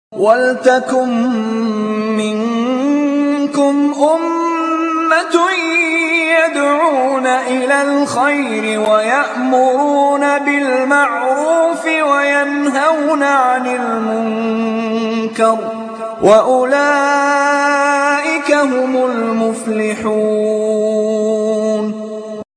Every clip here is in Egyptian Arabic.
وَلْتَكُن مِّنكُمْ أُمَّةٌ يَدْعُونَ إِلَى الْخَيْرِ وَيَأْمُرُونَ بِالْمَعْرُوفِ وَيَنْهَوْنَ عَنِ الْمُنكَرِ ۚ وَأُولَٰئِكَ هُمُ الْمُفْلِحُونَ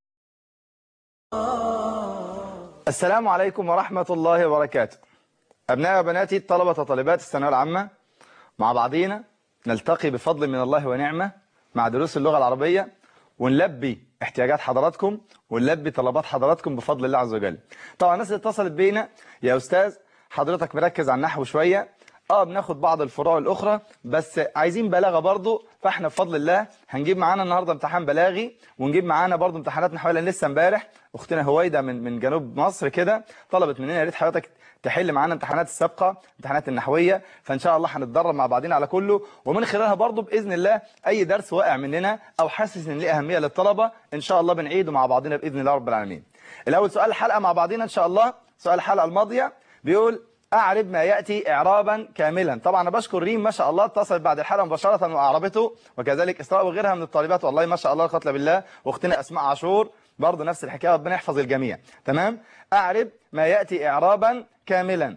السلام عليكم ورحمة الله وبركاته أبناء وبناتي طلبة وطالبات الثانوية العامة مع بعضينا نلتقي بفضل من الله ونعمة مع دروس اللغة العربية ونلبي احتياجات حضراتكم ونلبي طلبات حضراتكم بفضل الله عز وجل طبعا الناس اللي اتصلت بينا يا أستاذ حضرتك مركز على النحو شوية اه بناخد بعض الفروع الأخرى بس عايزين بلاغة برضو فاحنا بفضل الله هنجيب معانا النهاردة امتحان بلاغي ونجيب معانا برضو امتحانات نحوية لان لسه امبارح اختنا هويدا من من جنوب مصر كده طلبت مننا يا ريت حضرتك تحل معانا امتحانات السابقة امتحانات النحوية فان شاء الله هنتدرب مع بعضنا على كله ومن خلالها برضو باذن الله اي درس واقع مننا او حاسس ان ليه اهمية للطلبة ان شاء الله بنعيده مع بعضنا باذن الله رب العالمين الاول سؤال الحلقة مع بعضنا ان شاء الله سؤال الحلقة الماضية بيقول أعرب ما يأتي إعرابا كاملا طبعا أنا بشكر ريم ما شاء الله اتصلت بعد الحلقة مباشرة وأعربته وكذلك إسراء وغيرها من الطالبات والله ما شاء الله القتل بالله واختنا أسماء عاشور برضه نفس الحكاية ربنا يحفظ الجميع تمام أعرب ما يأتي إعرابا كاملا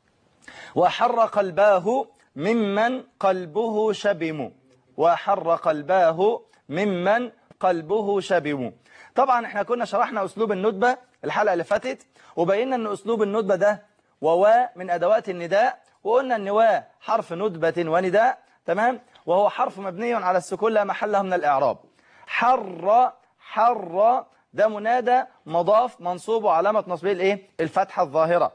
وحر قلباه ممن قلبه شبم وحر قلباه ممن قلبه شبم طبعا احنا كنا شرحنا أسلوب الندبة الحلقة اللي فاتت وبينا أن أسلوب الندبة ده وواء من أدوات النداء وقلنا أن واء حرف ندبة ونداء تمام وهو حرف مبني على السكون لا محل له من الإعراب حر حر ده منادى مضاف منصوب وعلامة نصبه الايه الفتحة الظاهرة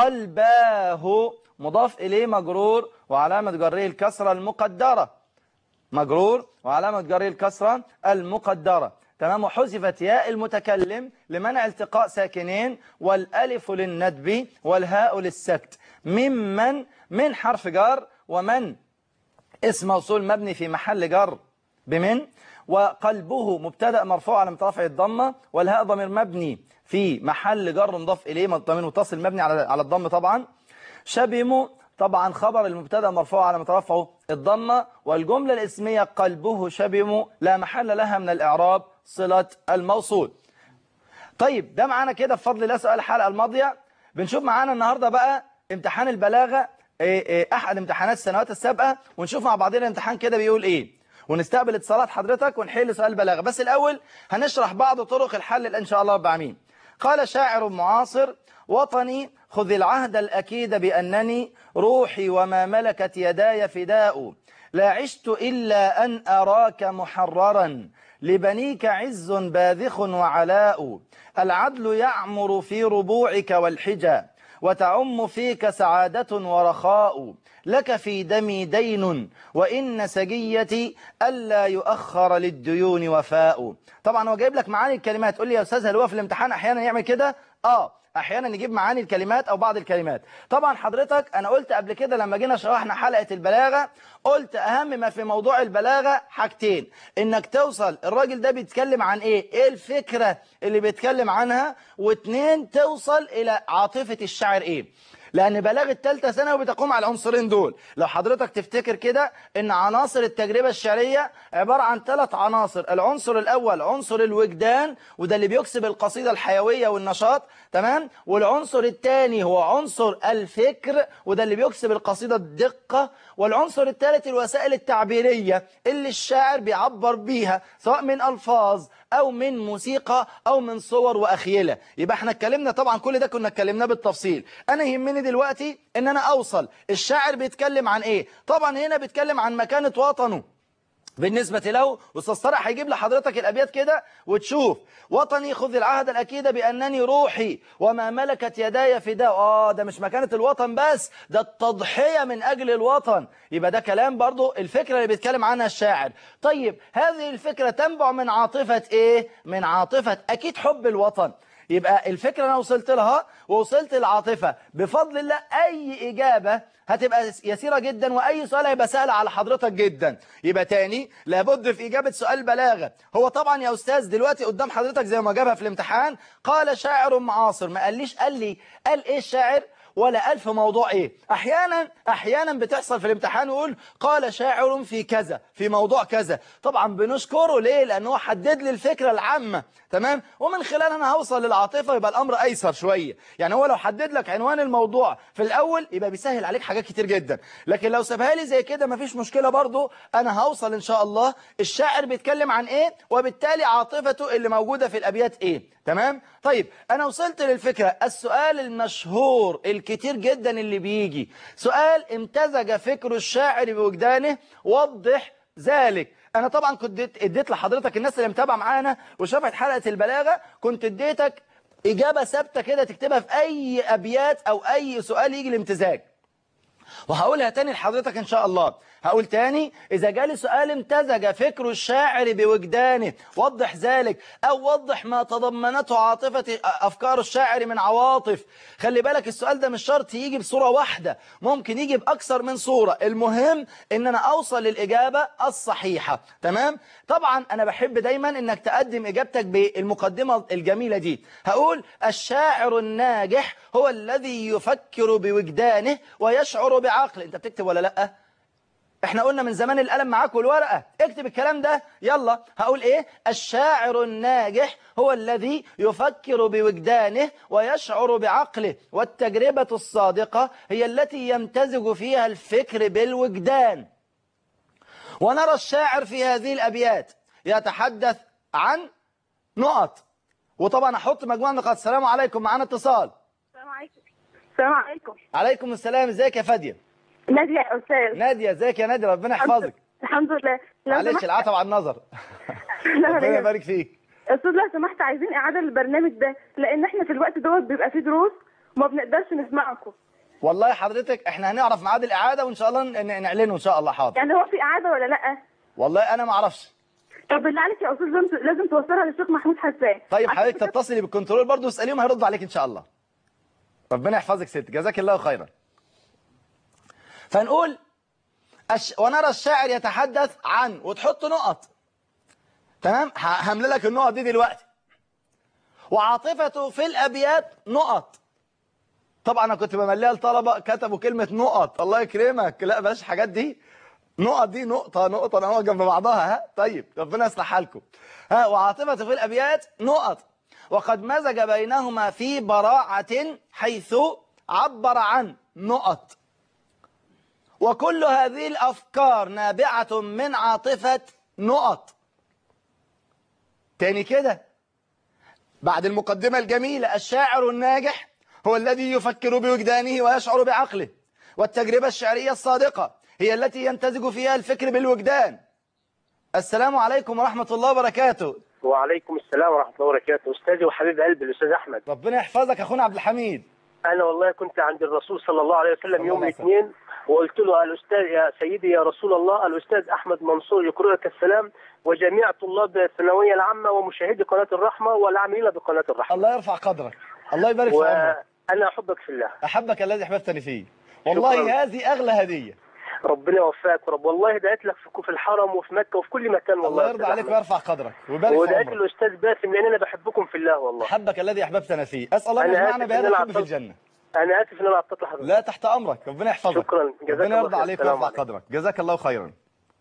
قلباه مضاف إليه مجرور وعلامة جره الكسرة المقدرة مجرور وعلامة جره الكسرة المقدرة تمام وحذفت ياء المتكلم لمنع التقاء ساكنين والالف للندب والهاء للسكت ممن من حرف جر ومن اسم موصول مبني في محل جر بمن وقلبه مبتدا مرفوع على رفع الضمه والهاء ضمير مبني في محل جر مضاف اليه ضمير متصل مبني على على الضم طبعا شبم طبعا خبر المبتدا مرفوع على رفعه الضمه والجمله الاسميه قلبه شبم لا محل لها من الاعراب صلة الموصول طيب ده معانا كده بفضل الله سؤال الحلقة الماضية بنشوف معانا النهاردة بقى امتحان البلاغة ايه ايه احد امتحانات السنوات السابقة ونشوف مع بعضنا الامتحان كده بيقول ايه ونستقبل اتصالات حضرتك ونحل سؤال البلاغة بس الاول هنشرح بعض طرق الحل ان شاء الله رب العالمين قال شاعر معاصر وطني خذ العهد الأكيد بأنني روحي وما ملكت يداي فداء لا عشت إلا أن أراك محررا لبنيك عز باذخ وعلاء العدل يعمر في ربوعك والحجى وتعم فيك سعادة ورخاء لك في دمي دين وإن سجيتي ألا يؤخر للديون وفاء طبعا هو جايب لك معاني الكلمات تقول لي يا أستاذ هل هو في الامتحان أحيانا يعمل كده آه احيانا نجيب معاني الكلمات او بعض الكلمات طبعا حضرتك انا قلت قبل كده لما جينا شرحنا حلقة البلاغة قلت اهم ما في موضوع البلاغة حاجتين انك توصل الراجل ده بيتكلم عن ايه ايه الفكرة اللي بيتكلم عنها واتنين توصل الى عاطفة الشاعر ايه لأن بلاغة الثالثة ثانوي بتقوم على العنصرين دول لو حضرتك تفتكر كده ان عناصر التجربة الشعرية عبارة عن ثلاث عناصر العنصر الأول عنصر الوجدان وده اللي بيكسب القصيدة الحيوية والنشاط تمام والعنصر الثاني هو عنصر الفكر وده اللي بيكسب القصيدة الدقة والعنصر الثالث الوسائل التعبيرية اللي الشاعر بيعبر بيها سواء من ألفاظ أو من موسيقى أو من صور وأخيلة يبقى احنا اتكلمنا طبعا كل ده كنا اتكلمناه بالتفصيل أنا يهمني دلوقتي ان أنا أوصل الشاعر بيتكلم عن إيه طبعا هنا بيتكلم عن مكانة وطنه بالنسبة له أستاذ طارق هيجيب لحضرتك الأبيات كده وتشوف وطني خذ العهد الأكيد بأنني روحي وما ملكت يداي فداء آه ده مش مكانة الوطن بس ده التضحية من أجل الوطن يبقى ده كلام برضو الفكرة اللي بيتكلم عنها الشاعر طيب هذه الفكرة تنبع من عاطفة إيه؟ من عاطفة أكيد حب الوطن يبقى الفكرة أنا وصلت لها ووصلت العاطفة بفضل الله أي إجابة هتبقى يسيرة جدا وأي سؤال هيبقى سهل على حضرتك جدا يبقى تاني لابد في إجابة سؤال بلاغة هو طبعا يا أستاذ دلوقتي قدام حضرتك زي ما جابها في الامتحان قال شاعر معاصر ما قاليش قال لي قال إيه الشاعر ولا ألف موضوع إيه أحيانا أحيانا بتحصل في الامتحان ويقول قال شاعر في كذا في موضوع كذا طبعا بنشكره ليه لأنه حدد لي الفكرة العامة تمام ومن خلالها أنا هوصل للعاطفة يبقى الأمر أيسر شوية يعني هو لو حدد لك عنوان الموضوع في الأول يبقى بيسهل عليك حاجات كتير جدا لكن لو سابها لي زي كده مفيش مشكلة برضو أنا هوصل إن شاء الله الشاعر بيتكلم عن إيه وبالتالي عاطفته اللي موجودة في الأبيات إيه تمام طيب أنا وصلت للفكرة السؤال المشهور الكتير جدا اللي بيجي سؤال امتزج فكر الشاعر بوجدانه وضح ذلك انا طبعا كنت اديت لحضرتك الناس اللي متابعه معانا وشافت حلقه البلاغه كنت اديتك اجابه ثابته كده تكتبها في اي ابيات او اي سؤال يجي الامتزاج وهقولها تاني لحضرتك ان شاء الله هقول تاني إذا جالي سؤال امتزج فكر الشاعر بوجدانه وضح ذلك أو وضح ما تضمنته عاطفة أفكار الشاعر من عواطف خلي بالك السؤال ده مش شرط يجي بصورة واحدة ممكن يجي بأكثر من صورة المهم إن أنا أوصل للإجابة الصحيحة تمام طبعا أنا بحب دايما إنك تقدم إجابتك بالمقدمة الجميلة دي هقول الشاعر الناجح هو الذي يفكر بوجدانه ويشعر بعقله أنت بتكتب ولا لأ احنا قلنا من زمان القلم معاك والورقة اكتب الكلام ده يلا هقول ايه الشاعر الناجح هو الذي يفكر بوجدانه ويشعر بعقله والتجربة الصادقة هي التي يمتزج فيها الفكر بالوجدان ونرى الشاعر في هذه الأبيات يتحدث عن نقط وطبعا احط مجموعة نقاط السلام عليكم معانا اتصال السلام عليكم السلام عليكم عليكم السلام ازيك يا فادية نادية يا أستاذ نادية ازيك يا نادية ربنا يحفظك الحمد لله لو معلش سمحت العتب على النظر لا ربنا لا يبارك فيك أستاذ لو سمحت عايزين إعادة للبرنامج ده لأن إحنا في الوقت دوت بيبقى فيه دروس وما بنقدرش نسمعكم والله حضرتك احنا هنعرف ميعاد الاعاده وان شاء الله ن- نعلنه ان شاء الله حاضر يعني هو في إعادة ولا لأ؟ والله انا ما اعرفش طب بالله عليك يا أستاذ لازم لازم توصلها للشيخ محمود حسان طيب عشان حضرتك كده- تتصلي بالكنترول برضه واساليهم هيردوا عليك ان شاء الله ربنا يحفظك ست جزاك الله خيرا فنقول الش... ونرى الشاعر يتحدث عن وتحط نقط تمام ه- هملى لك النقط دي دلوقتي وعاطفته في الابيات نقط طبعا انا كنت بمليها لطلبه كتبوا كلمه نقط الله يكرمك لا بلاش الحاجات دي نقط دي نقطة نقطة نقطة جنب بعضها ها طيب ربنا يصلح حالكم ها وعاطفة في الأبيات نقط وقد مزج بينهما في براعة حيث عبر عن نقط وكل هذه الأفكار نابعة من عاطفة نقط تاني كده بعد المقدمة الجميلة الشاعر الناجح هو الذي يفكر بوجدانه ويشعر بعقله والتجربة الشعرية الصادقة هي التي يمتزج فيها الفكر بالوجدان السلام عليكم ورحمة الله وبركاته وعليكم السلام ورحمة الله وبركاته أستاذي وحبيب قلبي الأستاذ أحمد ربنا يحفظك أخونا عبد الحميد أنا والله كنت عند الرسول صلى الله عليه وسلم الله يوم عليه الاثنين وقلت له الأستاذ يا سيدي يا رسول الله الأستاذ أحمد منصور يقرئك السلام وجميع طلاب الثانوية العامة ومشاهدي قناة الرحمة والعاملين بقناة الرحمة الله يرفع قدرك الله يبارك في عمرك وأنا أحبك في الله أحبك الذي أحببتني فيه والله شكراً. هذه أغلى هدية ربنا يوفقك يا رب والله دعيت لك في في الحرم وفي مكة وفي كل مكان والله الله يا يرضى أستاذ عليك أحمد. ويرفع قدرك ويبارك في ودعيت عمرك الأستاذ باسم لأن أنا بحبكم في الله والله أحبك الذي أحببتنا فيه أسأل الله أن أنا يجمعنا آسف بهذا إن أنا الحب في عطلت. الجنة أنا آسف إن أنا عطلت لحضرتك لا تحت أمرك ربنا يحفظك شكراً. جزاك ربنا الله يرضى خير. عليك السلام ويرفع عليكم. قدرك جزاك الله خيرا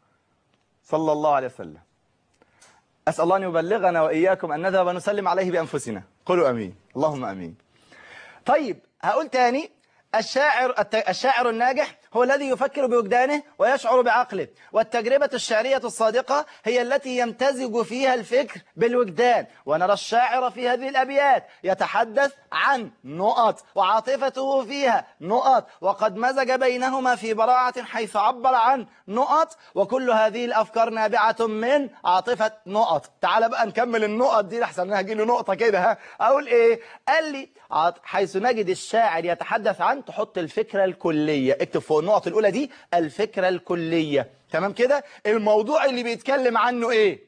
صلى الله عليه وسلم أسأل الله أن يبلغنا وإياكم أن نذهب ونسلم عليه بأنفسنا قولوا أمين اللهم أمين طيب هقول تاني الشاعر الت- الشاعر الناجح هو الذي يفكر بوجدانه ويشعر بعقله والتجربة الشعرية الصادقة هي التي يمتزج فيها الفكر بالوجدان ونرى الشاعر في هذه الأبيات يتحدث عن نقط وعاطفته فيها نقط وقد مزج بينهما في براعة حيث عبر عن نقط وكل هذه الأفكار نابعة من عاطفة نقط تعال بقى نكمل النقط دي لحسن انا هجي له نقطة كده ها أقول إيه قال لي عاط- حيث نجد الشاعر يتحدث عن تحط الفكرة الكلية اكتب فوق النقط الأولى دي الفكرة الكلية تمام كده الموضوع اللي بيتكلم عنه إيه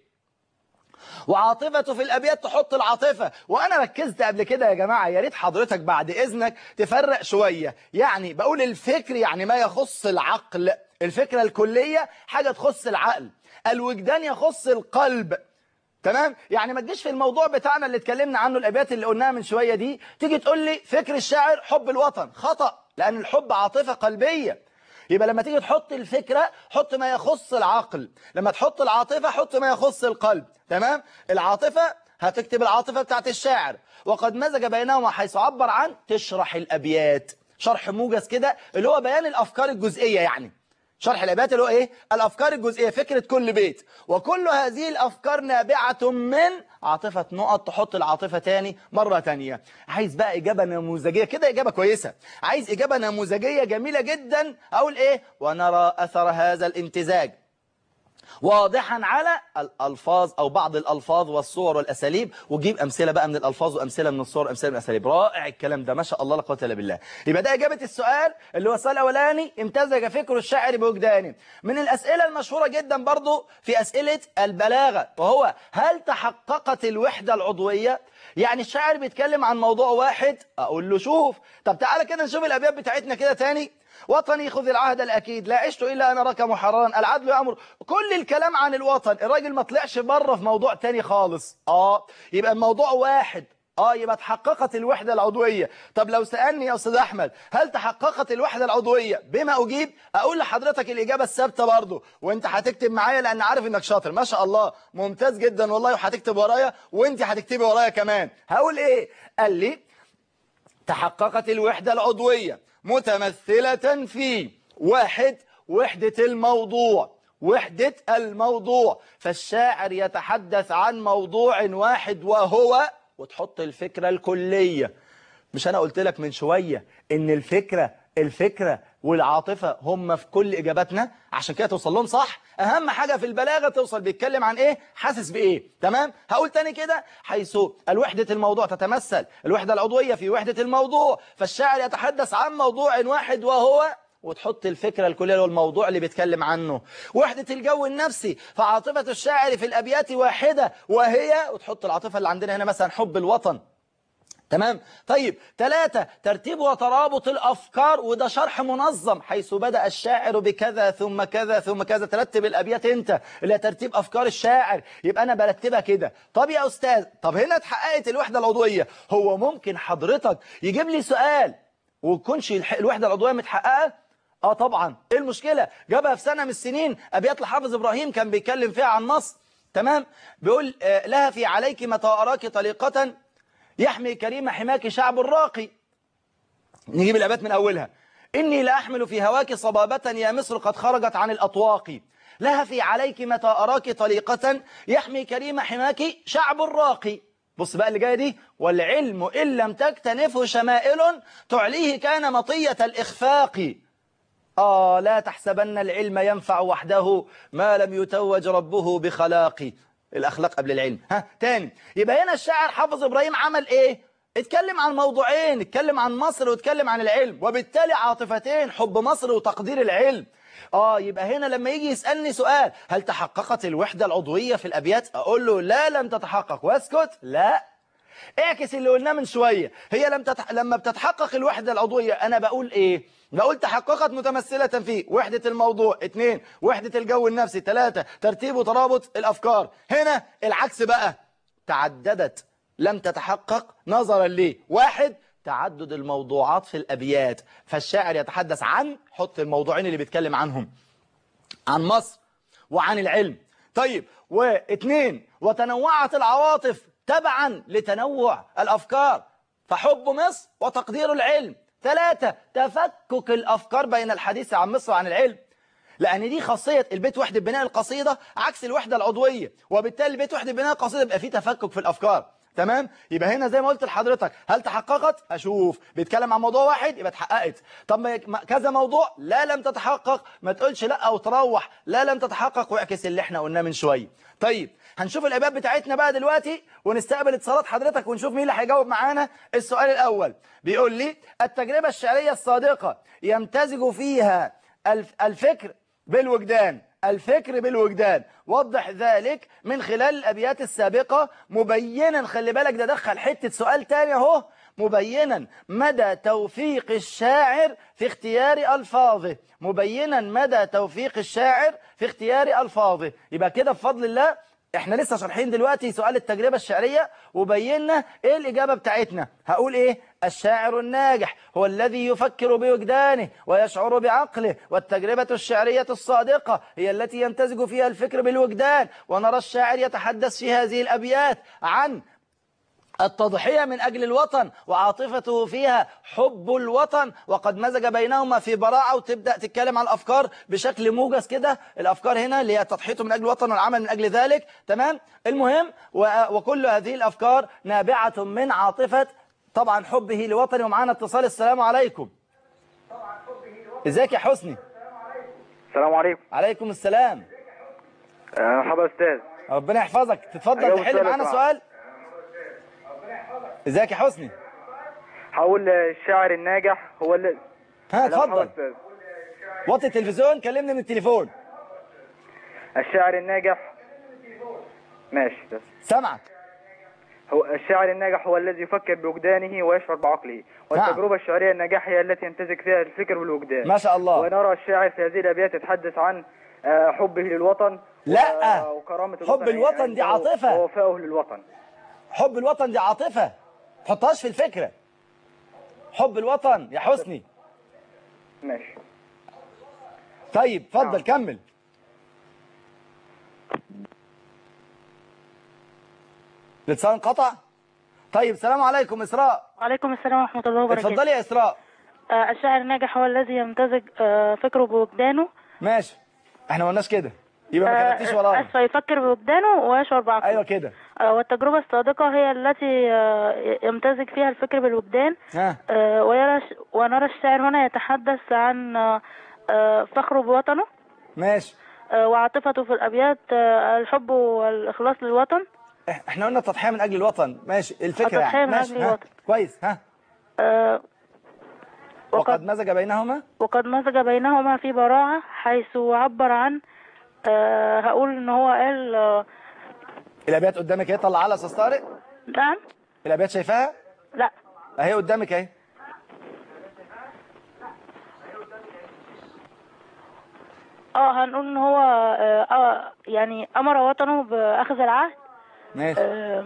وعاطفته في الابيات تحط العاطفه وانا ركزت قبل كده يا جماعه يا ريت حضرتك بعد اذنك تفرق شويه يعني بقول الفكر يعني ما يخص العقل الفكره الكليه حاجه تخص العقل الوجدان يخص القلب تمام يعني ما تجيش في الموضوع بتاعنا اللي اتكلمنا عنه الابيات اللي قلناها من شويه دي تيجي تقول لي فكر الشاعر حب الوطن خطا لأن الحب عاطفة قلبية يبقى لما تيجي تحط الفكرة حط ما يخص العقل لما تحط العاطفة حط ما يخص القلب تمام العاطفة هتكتب العاطفة بتاعت الشاعر وقد مزج بينهما حيث عبر عن تشرح الأبيات شرح موجز كده اللي هو بيان الأفكار الجزئية يعني شرح الأبيات اللي هو إيه الأفكار الجزئية فكرة كل بيت وكل هذه الأفكار نابعة من عاطفة نقط تحط العاطفة تاني مرة تانية عايز بقى إجابة نموذجية كده إجابة كويسة عايز إجابة نموذجية جميلة جدا أقول إيه ونرى أثر هذا الامتزاج واضحا على الألفاظ أو بعض الألفاظ والصور والأساليب وجيب أمثلة بقى من الألفاظ وأمثلة من الصور وأمثلة من الأساليب رائع الكلام ده ما شاء الله لا قوه إلا بالله يبقى ده إجابة السؤال اللي هو السؤال الأولاني امتزج فكر الشاعر بوجدانه من الأسئلة المشهورة جدا برضو في أسئلة البلاغة وهو هل تحققت الوحدة العضوية يعني الشاعر بيتكلم عن موضوع واحد أقول له شوف طب تعالى كده نشوف الأبيات بتاعتنا كده تاني وطني خذ العهد الأكيد لا عشت إلا أنا راك محررا العدل يأمر كل الكلام عن الوطن الراجل ما طلعش بره في موضوع تاني خالص آه يبقى الموضوع واحد آه يبقى تحققت الوحدة العضوية طب لو سألني يا أستاذ أحمد هل تحققت الوحدة العضوية بما أجيب أقول لحضرتك الإجابة الثابتة برضه وأنت هتكتب معايا لأن عارف إنك شاطر ما شاء الله ممتاز جدا والله وهتكتب ورايا وأنت هتكتبي ورايا كمان هقول إيه قال لي تحققت الوحدة العضوية متمثلة في واحد وحدة الموضوع وحدة الموضوع فالشاعر يتحدث عن موضوع واحد وهو وتحط الفكرة الكلية مش أنا قلت لك من شوية إن الفكرة الفكرة والعاطفة هم في كل إجاباتنا عشان كده توصل لهم صح أهم حاجة في البلاغة توصل بيتكلم عن إيه حاسس بإيه تمام هقول تاني كده حيث الوحدة الموضوع تتمثل الوحدة العضوية في وحدة الموضوع فالشاعر يتحدث عن موضوع واحد وهو وتحط الفكرة الكلية اللي هو الموضوع اللي بيتكلم عنه وحدة الجو النفسي فعاطفة الشاعر في الأبيات واحدة وهي وتحط العاطفة اللي عندنا هنا مثلا حب الوطن تمام طيب ثلاثة ترتيب وترابط الأفكار وده شرح منظم حيث بدأ الشاعر بكذا ثم كذا ثم كذا ترتب الأبيات أنت اللي هي ترتيب أفكار الشاعر يبقى أنا برتبها كده طب يا أستاذ طب هنا اتحققت الوحدة العضوية هو ممكن حضرتك يجيب لي سؤال وتكونش الوحدة العضوية متحققة اه طبعا ايه المشكلة جابها في سنة من السنين أبيات لحافظ إبراهيم كان بيتكلم فيها عن مصر تمام بيقول آه لها في عليك متى أراك طليقة يحمي كريم حماك شعب الراقي نجيب الأبات من أولها إني لأحمل في هواك صبابة يا مصر قد خرجت عن الأطواق لها في عليك متى أراك طليقة يحمي كريم حماك شعب الراقي بص بقى اللي جايه دي والعلم إن لم تكتنفه شمائل تعليه كان مطية الإخفاق آه لا تحسبن العلم ينفع وحده ما لم يتوج ربه بخلاق الأخلاق قبل العلم ها تاني يبقى هنا الشاعر حافظ إبراهيم عمل إيه اتكلم عن موضوعين اتكلم عن مصر واتكلم عن العلم وبالتالي عاطفتين حب مصر وتقدير العلم آه يبقى هنا لما يجي يسألني سؤال هل تحققت الوحدة العضوية في الأبيات أقول له لا لم تتحقق واسكت لا اعكس اللي قلناه من شوية هي لم تتح... لما بتتحقق الوحدة العضوية أنا بقول إيه بقول تحققت متمثلة في وحدة الموضوع اثنين وحدة الجو النفسي ثلاثة ترتيب وترابط الأفكار هنا العكس بقى تعددت لم تتحقق نظرا ليه واحد تعدد الموضوعات في الأبيات فالشاعر يتحدث عن حط الموضوعين اللي بيتكلم عنهم عن مصر وعن العلم طيب واثنين وتنوعت العواطف تبعا لتنوع الأفكار فحب مصر وتقدير العلم ثلاثة تفكك الأفكار بين الحديث عن مصر وعن العلم لأن دي خاصية البيت وحدة بناء القصيدة عكس الوحدة العضوية وبالتالي البيت وحدة بناء القصيدة يبقى فيه تفكك في الأفكار تمام يبقى هنا زي ما قلت لحضرتك هل تحققت اشوف بيتكلم عن موضوع واحد يبقى اتحققت طب كذا موضوع لا لم تتحقق ما تقولش لا او تروح لا لم تتحقق واعكس اللي احنا قلناه من شويه طيب هنشوف الابيات بتاعتنا بقى دلوقتي ونستقبل اتصالات حضرتك ونشوف مين اللي هيجاوب معانا السؤال الاول بيقول لي التجربه الشعريه الصادقه يمتزج فيها الفكر بالوجدان الفكر بالوجدان وضح ذلك من خلال الأبيات السابقة مبينا خلي بالك ده دخل حتة سؤال تاني اهو مبينا مدى توفيق الشاعر في اختيار ألفاظه مبينا مدى توفيق الشاعر في اختيار ألفاظه يبقى كده بفضل الله احنا لسه شارحين دلوقتي سؤال التجربة الشعرية وبينا ايه الإجابة بتاعتنا هقول ايه الشاعر الناجح هو الذي يفكر بوجدانه ويشعر بعقله والتجربة الشعرية الصادقة هي التي يمتزج فيها الفكر بالوجدان ونرى الشاعر يتحدث في هذه الأبيات عن التضحية من أجل الوطن وعاطفته فيها حب الوطن وقد مزج بينهما في براعة وتبدأ تتكلم عن الأفكار بشكل موجز كده الأفكار هنا اللي هي تضحيته من أجل الوطن والعمل من أجل ذلك تمام المهم و- وكل هذه الأفكار نابعة من عاطفة طبعا حبه لوطنه ومعانا اتصال السلام عليكم ازيك يا حسني السلام عليكم عليكم السلام آه، مرحبا استاذ ربنا يحفظك تتفضل أيوة، تحل سؤال معانا صعب. سؤال ازيك يا حسني هقول الشاعر الناجح هو اللي ها لا، مرحبا اتفضل أستاذ. وطي التلفزيون كلمني من التليفون الشاعر الناجح ماشي بس. سامعك هو الشاعر الناجح هو الذي يفكر بوجدانه ويشعر بعقله والتجربة الشعرية الناجحة هي التي يمتزج فيها الفكر والوجدان ما شاء الله ونرى الشاعر في هذه الأبيات يتحدث عن آه، حبه للوطن لا. و- وكرامة حب الوطن دي عاطفة. ووفائه للوطن حب الوطن دي عاطفة تحطهاش في الفكرة حب الوطن يا حسني ماشي طيب اتفضل كمل الاتصال انقطع طيب السلام عليكم إسراء وعليكم السلام ورحمة الله وبركاته اتفضلي يا إسراء آه، الشاعر الناجح هو الذي يمتزج آه، فكره بوجدانه ماشي احنا ما قلناش كده يبقى ما آه، كتبتيش ورانا أسفة يفكر بوجدانه ويشعر بعقله ايوه كده آه، والتجربة الصادقة هي التي آه، يمتزج فيها الفكر بالوجدان ها آه، ويرى ونرى الشاعر هنا يتحدث عن آه، آه، فخره بوطنه ماشي آه، وعاطفته في الأبيات آه، الحب والإخلاص للوطن إح- احنا قلنا التضحية من أجل الوطن ماشي الفكرة التضحية يعني من ماشي أجل ها. الوطن. كويس ها آه، وقد وقد مزج بينهما وقد مزج بينهما في براعة حيث عبر عن آه، هقول ان هو قال آه، الأبيات قدامك اهي طلع على أستاذ طارق نعم الأبيات شايفاها لا اهي قدامك اهي اه هنقول ان هو آه آه يعني امر وطنه باخذ العهد ماشي آه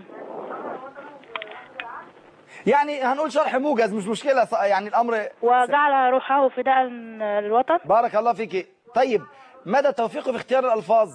يعني هنقول شرح موجز مش مشكلة ص- يعني الأمر وجعل روحه فداء للوطن بارك الله فيك طيب مدى توفيقه في اختيار الألفاظ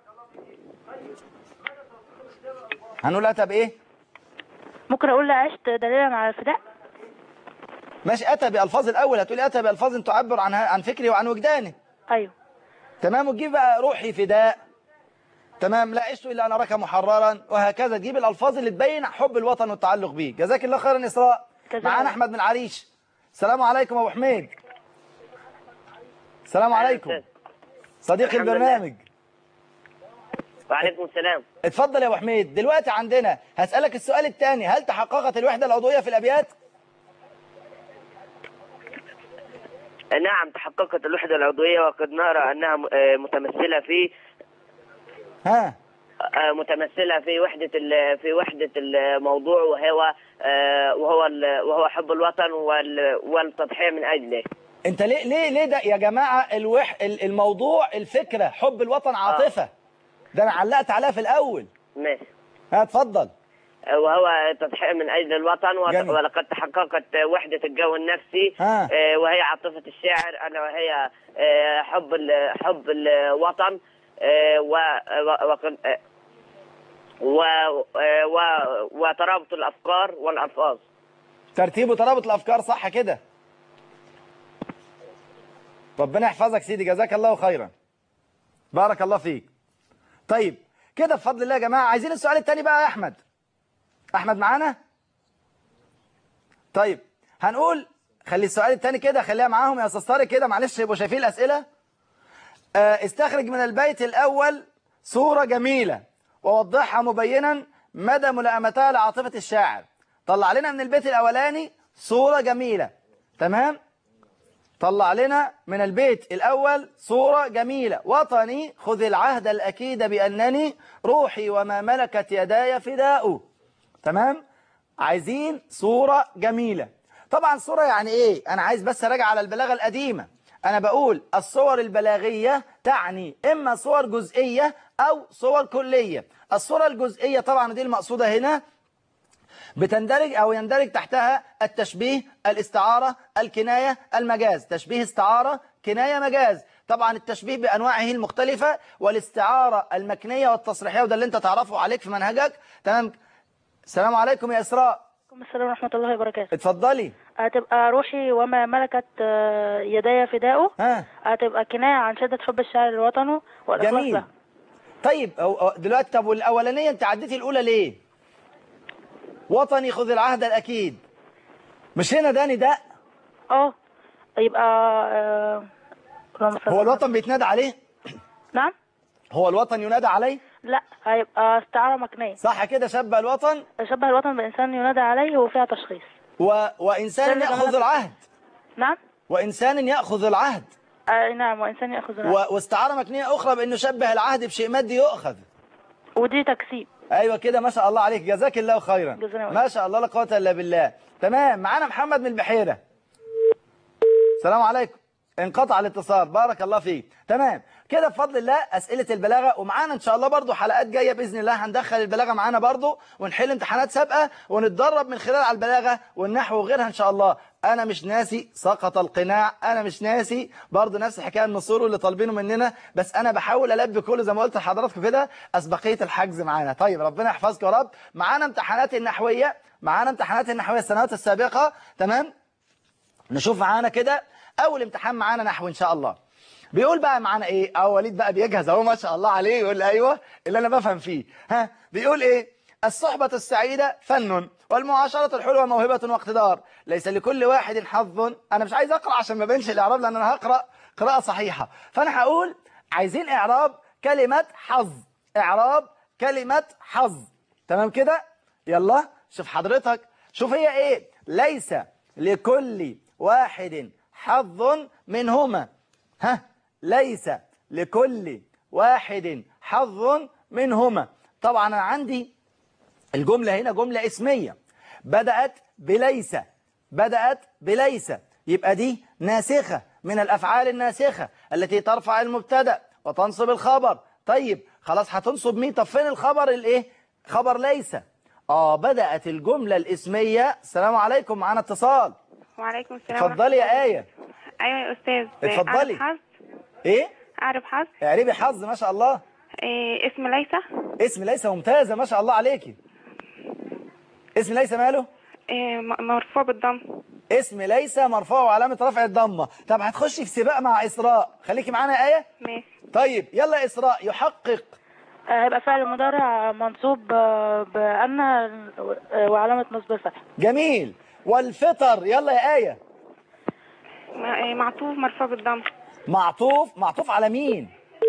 هنقول أتى بإيه ممكن اقول عشت دليلا على الفداء ماشي أتى بألفاظ الأول هتقولي أتى بألفاظ تعبر عن عن فكري وعن وجداني ايوه تمام وتجيب بقى روحي فداء تمام لا عشت إلا أن أراك محررا وهكذا تجيب الألفاظ اللي تبين حب الوطن والتعلق به جزاك الله خيرا إسراء جزاك معانا الله. أحمد من العريش السلام عليكم أبو حميد السلام عليكم صديقي الحمد لله. البرنامج وعليكم السلام اتفضل يا ابو حميد دلوقتي عندنا هسألك السؤال الثاني هل تحققت الوحدة العضوية في الأبيات نعم تحققت الوحدة العضوية وقد نرى أنها م- آه، متمثلة في ها آه، متمثلة في وحدة ال- في وحدة الموضوع وهو آه، وهو ال- وهو حب الوطن وال- والتضحية من أجله انت ليه ليه ليه ده يا جماعة الوح ال- الموضوع الفكرة حب الوطن عاطفة ده انا علقت عليها في الأول ماشي ها اتفضل آه، وهو تضحية من أجل الوطن وت- جميل. ولقد تحققت وحدة الجو النفسي ها. آه، وهي عاطفة الشاعر ألا وهي آه، حب ال- حب الوطن آه، و- و- وقد- آه، و- آه، و- وترابط الأفكار والألفاظ ترتيب وترابط الأفكار صح كده ربنا يحفظك سيدي جزاك الله خيرا بارك الله فيك طيب كده بفضل الله يا جماعة عايزين السؤال الثاني بقى يا أحمد أحمد معانا طيب هنقول خلي السؤال الثاني كده خليها معاهم يا أستاذ طارق كده معلش يبقوا شايفين الأسئلة آه، استخرج من البيت الأول صورة جميلة ووضحها مبينا مدى ملائمتها لعاطفة الشاعر طلع لنا من البيت الأولاني صورة جميلة تمام طلع لنا من البيت الأول صورة جميلة وطني خذ العهد الأكيد بأنني روحي وما ملكت يداي فداء تمام عايزين صورة جميلة طبعا صورة يعني ايه انا عايز بس اراجع على البلاغة القديمة أنا بقول الصور البلاغية تعني إما صور جزئية أو صور كلية الصورة الجزئية طبعا دي المقصودة هنا بتندرج أو يندرج تحتها التشبيه الاستعارة الكناية المجاز تشبيه استعارة كناية مجاز طبعا التشبيه بأنواعه المختلفة والاستعارة المكنية والتصريحية وده اللي انت تعرفه عليك في منهجك تمام السلام عليكم يا إسراء عليكم السلام ورحمة الله وبركاته اتفضلي هتبقى روحي وما ملكت آه، يدي فداؤه ها هتبقى كناية عن شدة حب الشاعر لوطنه والإخلاص جميل له طيب أو- أو- دلوقتي طب والأولانية انت عديتي الأولى ليه وطني خذ العهد الأكيد مش هنا ده نداء اه يبقى آه، اللهم صل هو على الوطن بيتنادى عليه نعم هو الوطن ينادى عليه لا هيبقى استعارة مكنية صح كده شبه الوطن شبه الوطن بإنسان ينادى عليه وفيها تشخيص و... وإنسان ده اللي يأخذ أنا- العهد نعم وإنسان يأخذ العهد آه نعم وإنسان يأخذ العهد و... واستعارة مكنية أخرى بأنه شبه العهد بشيء مادي يؤخذ ودي تكسيب أيوة كده ما شاء الله عليك جزاك الله خيرا جزانا ما شاء الله لا قوة إلا بالله تمام معانا محمد من البحيرة السلام عليكم انقطع الاتصال بارك الله فيك تمام كده بفضل الله أسئلة البلاغة ومعانا إن شاء الله برضو حلقات جاية بإذن الله هندخل البلاغة معانا برضو ونحل امتحانات سابقة ونتدرب من خلال على البلاغة والنحو وغيرها إن شاء الله أنا مش ناسي سقط القناع أنا مش ناسي برضو نفس الحكاية النصور اللي طالبينه مننا بس أنا بحاول ألبي كل زي ما قلت لحضراتكم كده أسبقية الحجز معانا طيب ربنا يحفظكم يا رب معانا امتحانات النحوية معانا امتحانات النحوية السنوات السابقة تمام نشوف معانا كده اول امتحان معانا نحو ان شاء الله بيقول بقى معانا ايه اه وليد بقى بيجهز اهو ما شاء الله عليه يقول ايوه اللي انا بفهم فيه ها بيقول ايه الصحبة السعيدة فن والمعاشرة الحلوة موهبة واقتدار ليس لكل واحد حظ انا مش عايز اقرا عشان ما بينش الاعراب لان انا هقرا قراءة صحيحة فانا هقول عايزين اعراب كلمة حظ اعراب كلمة حظ تمام كده يلا شوف حضرتك شوف هي ايه ليس لكل واحد حظ منهما ها ليس لكل واحد حظ منهما طبعا انا عندي الجملة هنا جملة اسمية بدأت بليس بدأت بليس يبقى دي ناسخة من الأفعال الناسخة التي ترفع المبتدأ وتنصب الخبر طيب خلاص هتنصب مين طب فين الخبر الايه خبر ليس اه بدأت الجملة الاسمية السلام عليكم معانا اتصال وعليكم السلام اتفضلي يا آية ايوه يا استاذ اتفضلي. اعرف حظ ايه اعرف حظ اعربي حظ ما شاء الله إيه اسم ليس اسم ليس ممتازة ما شاء الله عليكي اسم ليس ماله إيه م- مرفوع بالضم اسم ليس مرفوع وعلامة رفع الضمة طب هتخشي في سباق مع إسراء خليكي معانا يا آية ماشي طيب يلا يا إسراء يحقق آه، هيبقى فعل مضارع منصوب آه، بأن آه، وعلامة نصب الفتح جميل والفطر يلا يا آية م- إيه معطوف مرفوع بالضم معطوف معطوف على مين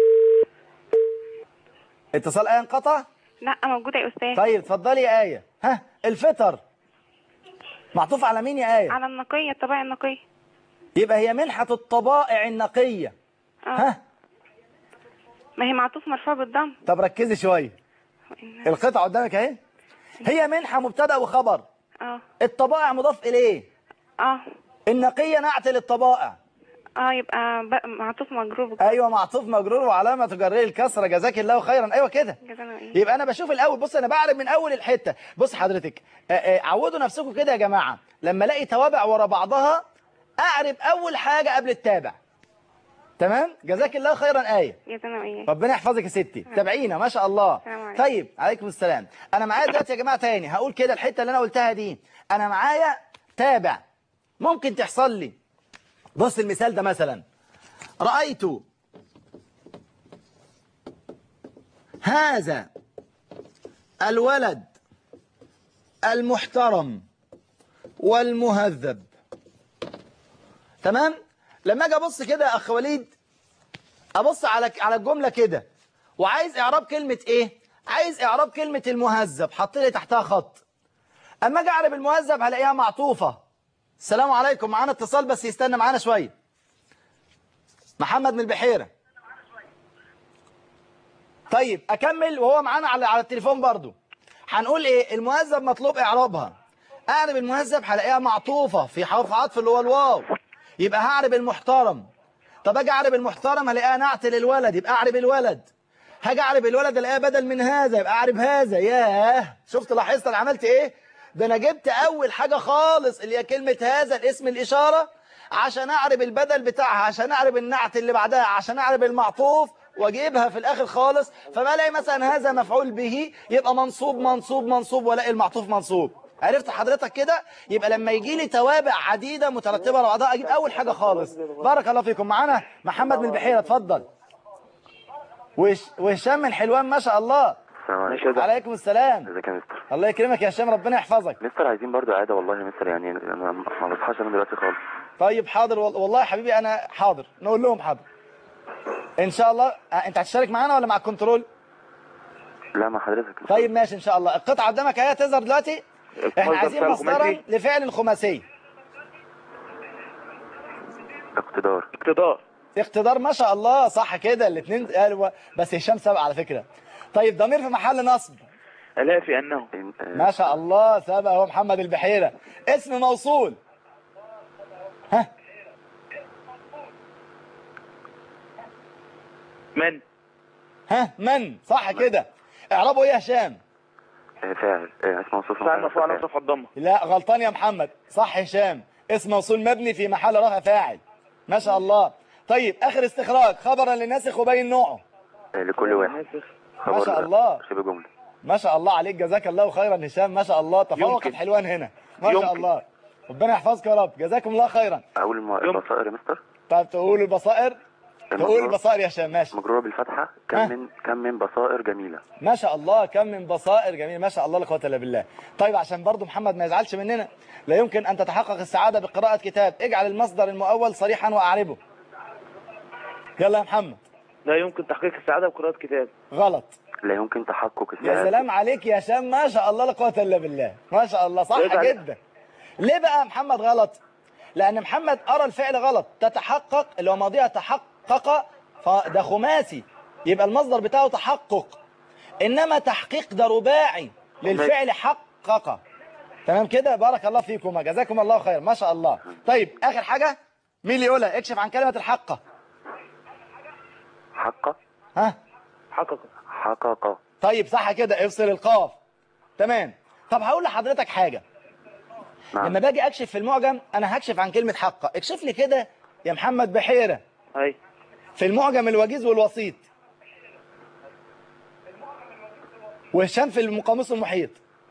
اتصال آية انقطع لا موجودة يا استاذ طيب اتفضلي يا آية ها الفطر معطوف على مين يا آية على النقية الطبائع النقية يبقى هي منحة الطبائع النقية اه ها ما هي معطوف مرفوع بالضم طب ركزي شوية القطعة قدامك اهي هي منحة مبتدأ وخبر اه الطبائع مضاف إليه اه النقية نعت للطبائع اه يبقى ب- معطوف مجروب ايوه معطوف مجرور وعلامه جره الكسره جزاك الله خيرا ايوه كده جزانا ايه يبقى انا بشوف الاول بص انا بعرف من اول الحته بص حضرتك آه، آه، عودوا نفسكم كده يا جماعه لما الاقي توابع ورا بعضها اعرف اول حاجه قبل التابع تمام جزاك الله خيرا ايه جزانا ايه ربنا يحفظك يا ستي تابعينا ما شاء الله السلام عليكم. طيب عليكم السلام انا معايا دلوقتي يا جماعه تاني هقول كده الحته اللي انا قلتها دي انا معايا تابع ممكن تحصل لي بص المثال ده مثلا رايت هذا الولد المحترم والمهذب تمام لما اجي ابص كده يا اخ وليد ابص على على الجمله كده وعايز اعراب كلمه ايه عايز اعراب كلمه المهذب حط لي تحتها خط اما اجي اعرب المهذب هلاقيها معطوفه السلام عليكم معانا اتصال بس يستنى معانا شويه محمد من البحيره طيب اكمل وهو معانا على على التليفون برضو هنقول ايه المهذب مطلوب اعرابها اعرب المهذب هلاقيها معطوفه في حرف عطف اللي هو الواو يبقى هعرب المحترم طب اجي اعرب المحترم الاقيها نعت للولد يبقى اعرب الولد هاجي اعرب الولد الاقيها بدل من هذا يبقى اعرب هذا ياه شفت لاحظت انا عملت ايه ده انا جبت اول حاجة خالص اللي هي كلمة هذا الاسم الاشارة عشان اعرب البدل بتاعها عشان اعرب النعت اللي بعدها عشان اعرب المعطوف واجيبها في الاخر خالص فما الاقي مثلا هذا مفعول به يبقى منصوب منصوب منصوب والاقي المعطوف منصوب عرفت حضرتك كده يبقى لما يجي لي توابع عديدة مترتبة على بعضها اجيب اول حاجة خالص بارك الله فيكم معانا محمد من البحيرة اتفضل وش وهشام من حلوان ما شاء الله السلام عليكم عليكم السلام ازيك يا مستر الله يكرمك يا هشام ربنا يحفظك مستر عايزين برضو عادة والله يا مستر يعني انا ما بصحاش انا دلوقتي خالص طيب حاضر وال- والله يا حبيبي انا حاضر نقول لهم حاضر ان شاء الله آه، انت هتشترك معانا ولا مع الكنترول لا مع حضرتك طيب ماشي ان شاء الله القطعه قدامك اهي تظهر دلوقتي احنا مصدر عايزين فعل مصدرا خماسي. لفعل خماسي اقتدار اقتدار اقتدار ما شاء الله صح كده الاثنين قالوا بس هشام سبق على فكره طيب ضمير في محل نصب ألا في أنه ما شاء الله سبق هو محمد البحيره اسم موصول ها من ها من صح كده اعربوا ايه يا هشام آه، فاعل آه، اسم موصوف فعل مفعول نصف الضمة لا غلطان يا محمد صح هشام اسم موصول مبني في محل رفع فاعل ما شاء الله طيب اخر استخراج خبرا للناسخ وبين نوعه آه، لكل واحد ما شاء الله شبه جملة ما شاء الله عليك جزاك الله خيرا هشام ما شاء الله تفوقت يمكن. حلوان هنا ما شاء يمكن. الله ربنا يحفظك يا رب جزاكم الله خيرا اقول الم- البصائر يا مستر طب تقول البصائر تقول المجرور- البصائر يا هشام ماشي مجرورة بالفتحة كم ها؟ من كم من بصائر جميلة ما شاء الله كم من بصائر جميل ما شاء الله لا قوه الا بالله طيب عشان برضو محمد ما يزعلش مننا لا يمكن ان تتحقق السعاده بقراءه كتاب اجعل المصدر المؤول صريحا واعربه يلا يا محمد لا يمكن تحقيق السعادة بقراءة كتاب غلط لا يمكن تحقق يا السعادة سلام عليك يا هشام ما شاء الله لا قوه الا بالله ما شاء الله صح يبقى- جدا ليه بقى محمد غلط لان محمد ارى الفعل غلط تتحقق اللي هو ماضيها تحقق فده خماسي يبقى المصدر بتاعه تحقق انما تحقيق ده رباعي للفعل حقق تمام كده بارك الله فيكم جزاكم الله خير ما شاء الله طيب اخر حاجه مين اللي يقولها اكشف عن كلمه الحقه حق ها حقق حقق طيب صح كده افصل القاف تمام طب هقول لحضرتك حاجة نعم لما باجي اكشف في المعجم انا هكشف عن كلمة حقة اكشف لي كده يا محمد بحيرة أي في المعجم الوجيز والوسيط وهشام في المقاموس المحيط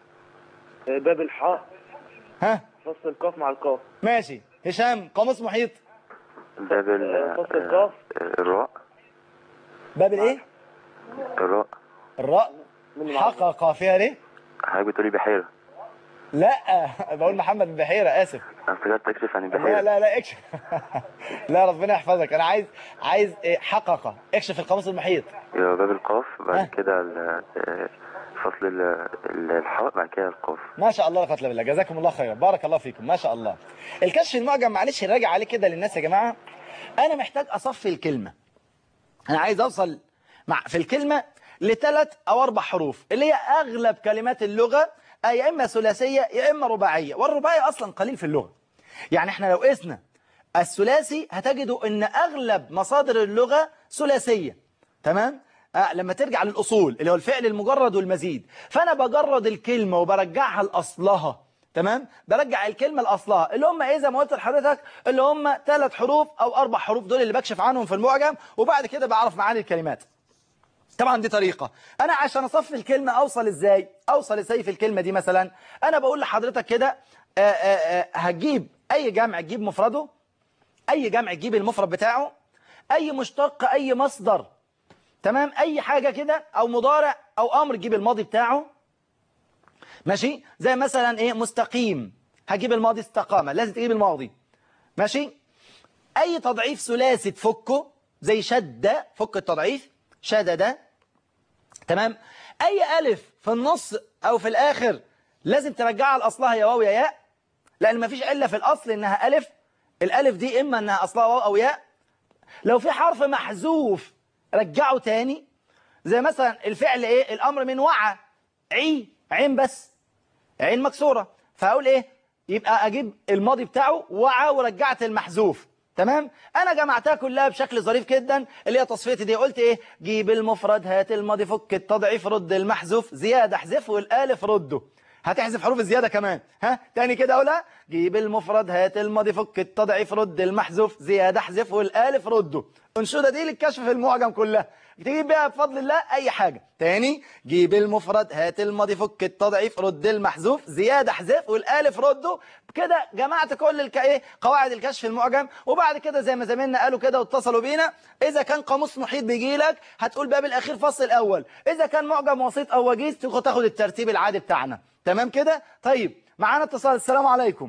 باب الحاء ها فصل القاف مع القاف ماشي هشام قاموس محيط باب ال- فصل القاف آه، الراء باب الايه الراء الراء حقق فيها ليه حضرتك بتقولي بحيرة لا بقول محمد بن بحيرة اسف انا افتكرت تكشف عن لا البحيرة لا لا اكشف لا ربنا يحفظك انا عايز عايز إيه، حقق اكشف القاموس المحيط يبقى باب القاف ها. بعد كده ال- آه، فصل ال- ال- الحاء بعد كده القاف ما شاء الله لا قوه الا بالله جزاكم الله خيرا بارك الله فيكم ما شاء الله الكشف المعجم معلش نراجع عليه كده للناس يا جماعه انا محتاج اصفي الكلمه انا عايز اوصل مع في الكلمه لثلاث او اربع حروف اللي هي اغلب كلمات اللغه آه، يا اما ثلاثيه يا اما رباعيه والرباعي اصلا قليل في اللغه يعني احنا لو قسنا الثلاثي هتجدوا ان اغلب مصادر اللغه ثلاثيه تمام آه لما ترجع للأصول اللي هو الفعل المجرد والمزيد فأنا بجرد الكلمة وبرجعها لأصلها تمام برجع الكلمة لأصلها اللي هم إيه زي ما قلت لحضرتك اللي هم ثلاث حروف أو أربع حروف دول اللي بكشف عنهم في المعجم وبعد كده بعرف معاني الكلمات طبعا دي طريقة أنا عشان أصفي الكلمة أوصل إزاي أوصل إزاي في الكلمة دي مثلا أنا بقول لحضرتك كده آه، آه، آه، هتجيب أي جمع تجيب مفرده أي جمع تجيب المفرد بتاعه أي مشتق أي مصدر تمام اي حاجة كده او مضارع او امر تجيب الماضي بتاعه ماشي زي مثلا ايه مستقيم هجيب الماضي استقامة لازم تجيب الماضي ماشي اي تضعيف ثلاثي تفكه زي شد فك التضعيف شدد تمام اي الف في النص او في الاخر لازم ترجعها لاصلها يا واو يا ياء لان مفيش الا في الاصل انها الف الالف دي اما انها اصلها واو او ياء لو في حرف محذوف رجعه تاني زي مثلا الفعل ايه الامر من وعى عي عين بس عين مكسورة فهقول ايه يبقى اجيب الماضي بتاعه وعى ورجعت المحذوف تمام انا جمعتها كلها بشكل ظريف جدا اللي هي تصفيتي دي قلت ايه جيب المفرد هات الماضي فك التضعيف رد المحذوف زياده احذفه والالف رده هتحذف حروف الزياده كمان ها تاني كده ولا جيب المفرد هات الماضي فك التضعيف رد المحذوف زياده احذفه والالف رده انشوده دي للكشف في المعجم كلها تجيب بيها بفضل الله اي حاجه تاني جيب المفرد هات الماضي فك التضعيف رد المحذوف زياده احذف والالف رده كده جمعت كل الك... ايه قواعد الكشف في المعجم وبعد كده زي ما زميلنا قالوا كده واتصلوا بينا اذا كان قاموس محيط بيجي لك هتقول باب الاخير فصل الاول اذا كان معجم وسيط او وجيز تاخد تاخد الترتيب العادي بتاعنا تمام كده طيب معانا اتصال السلام عليكم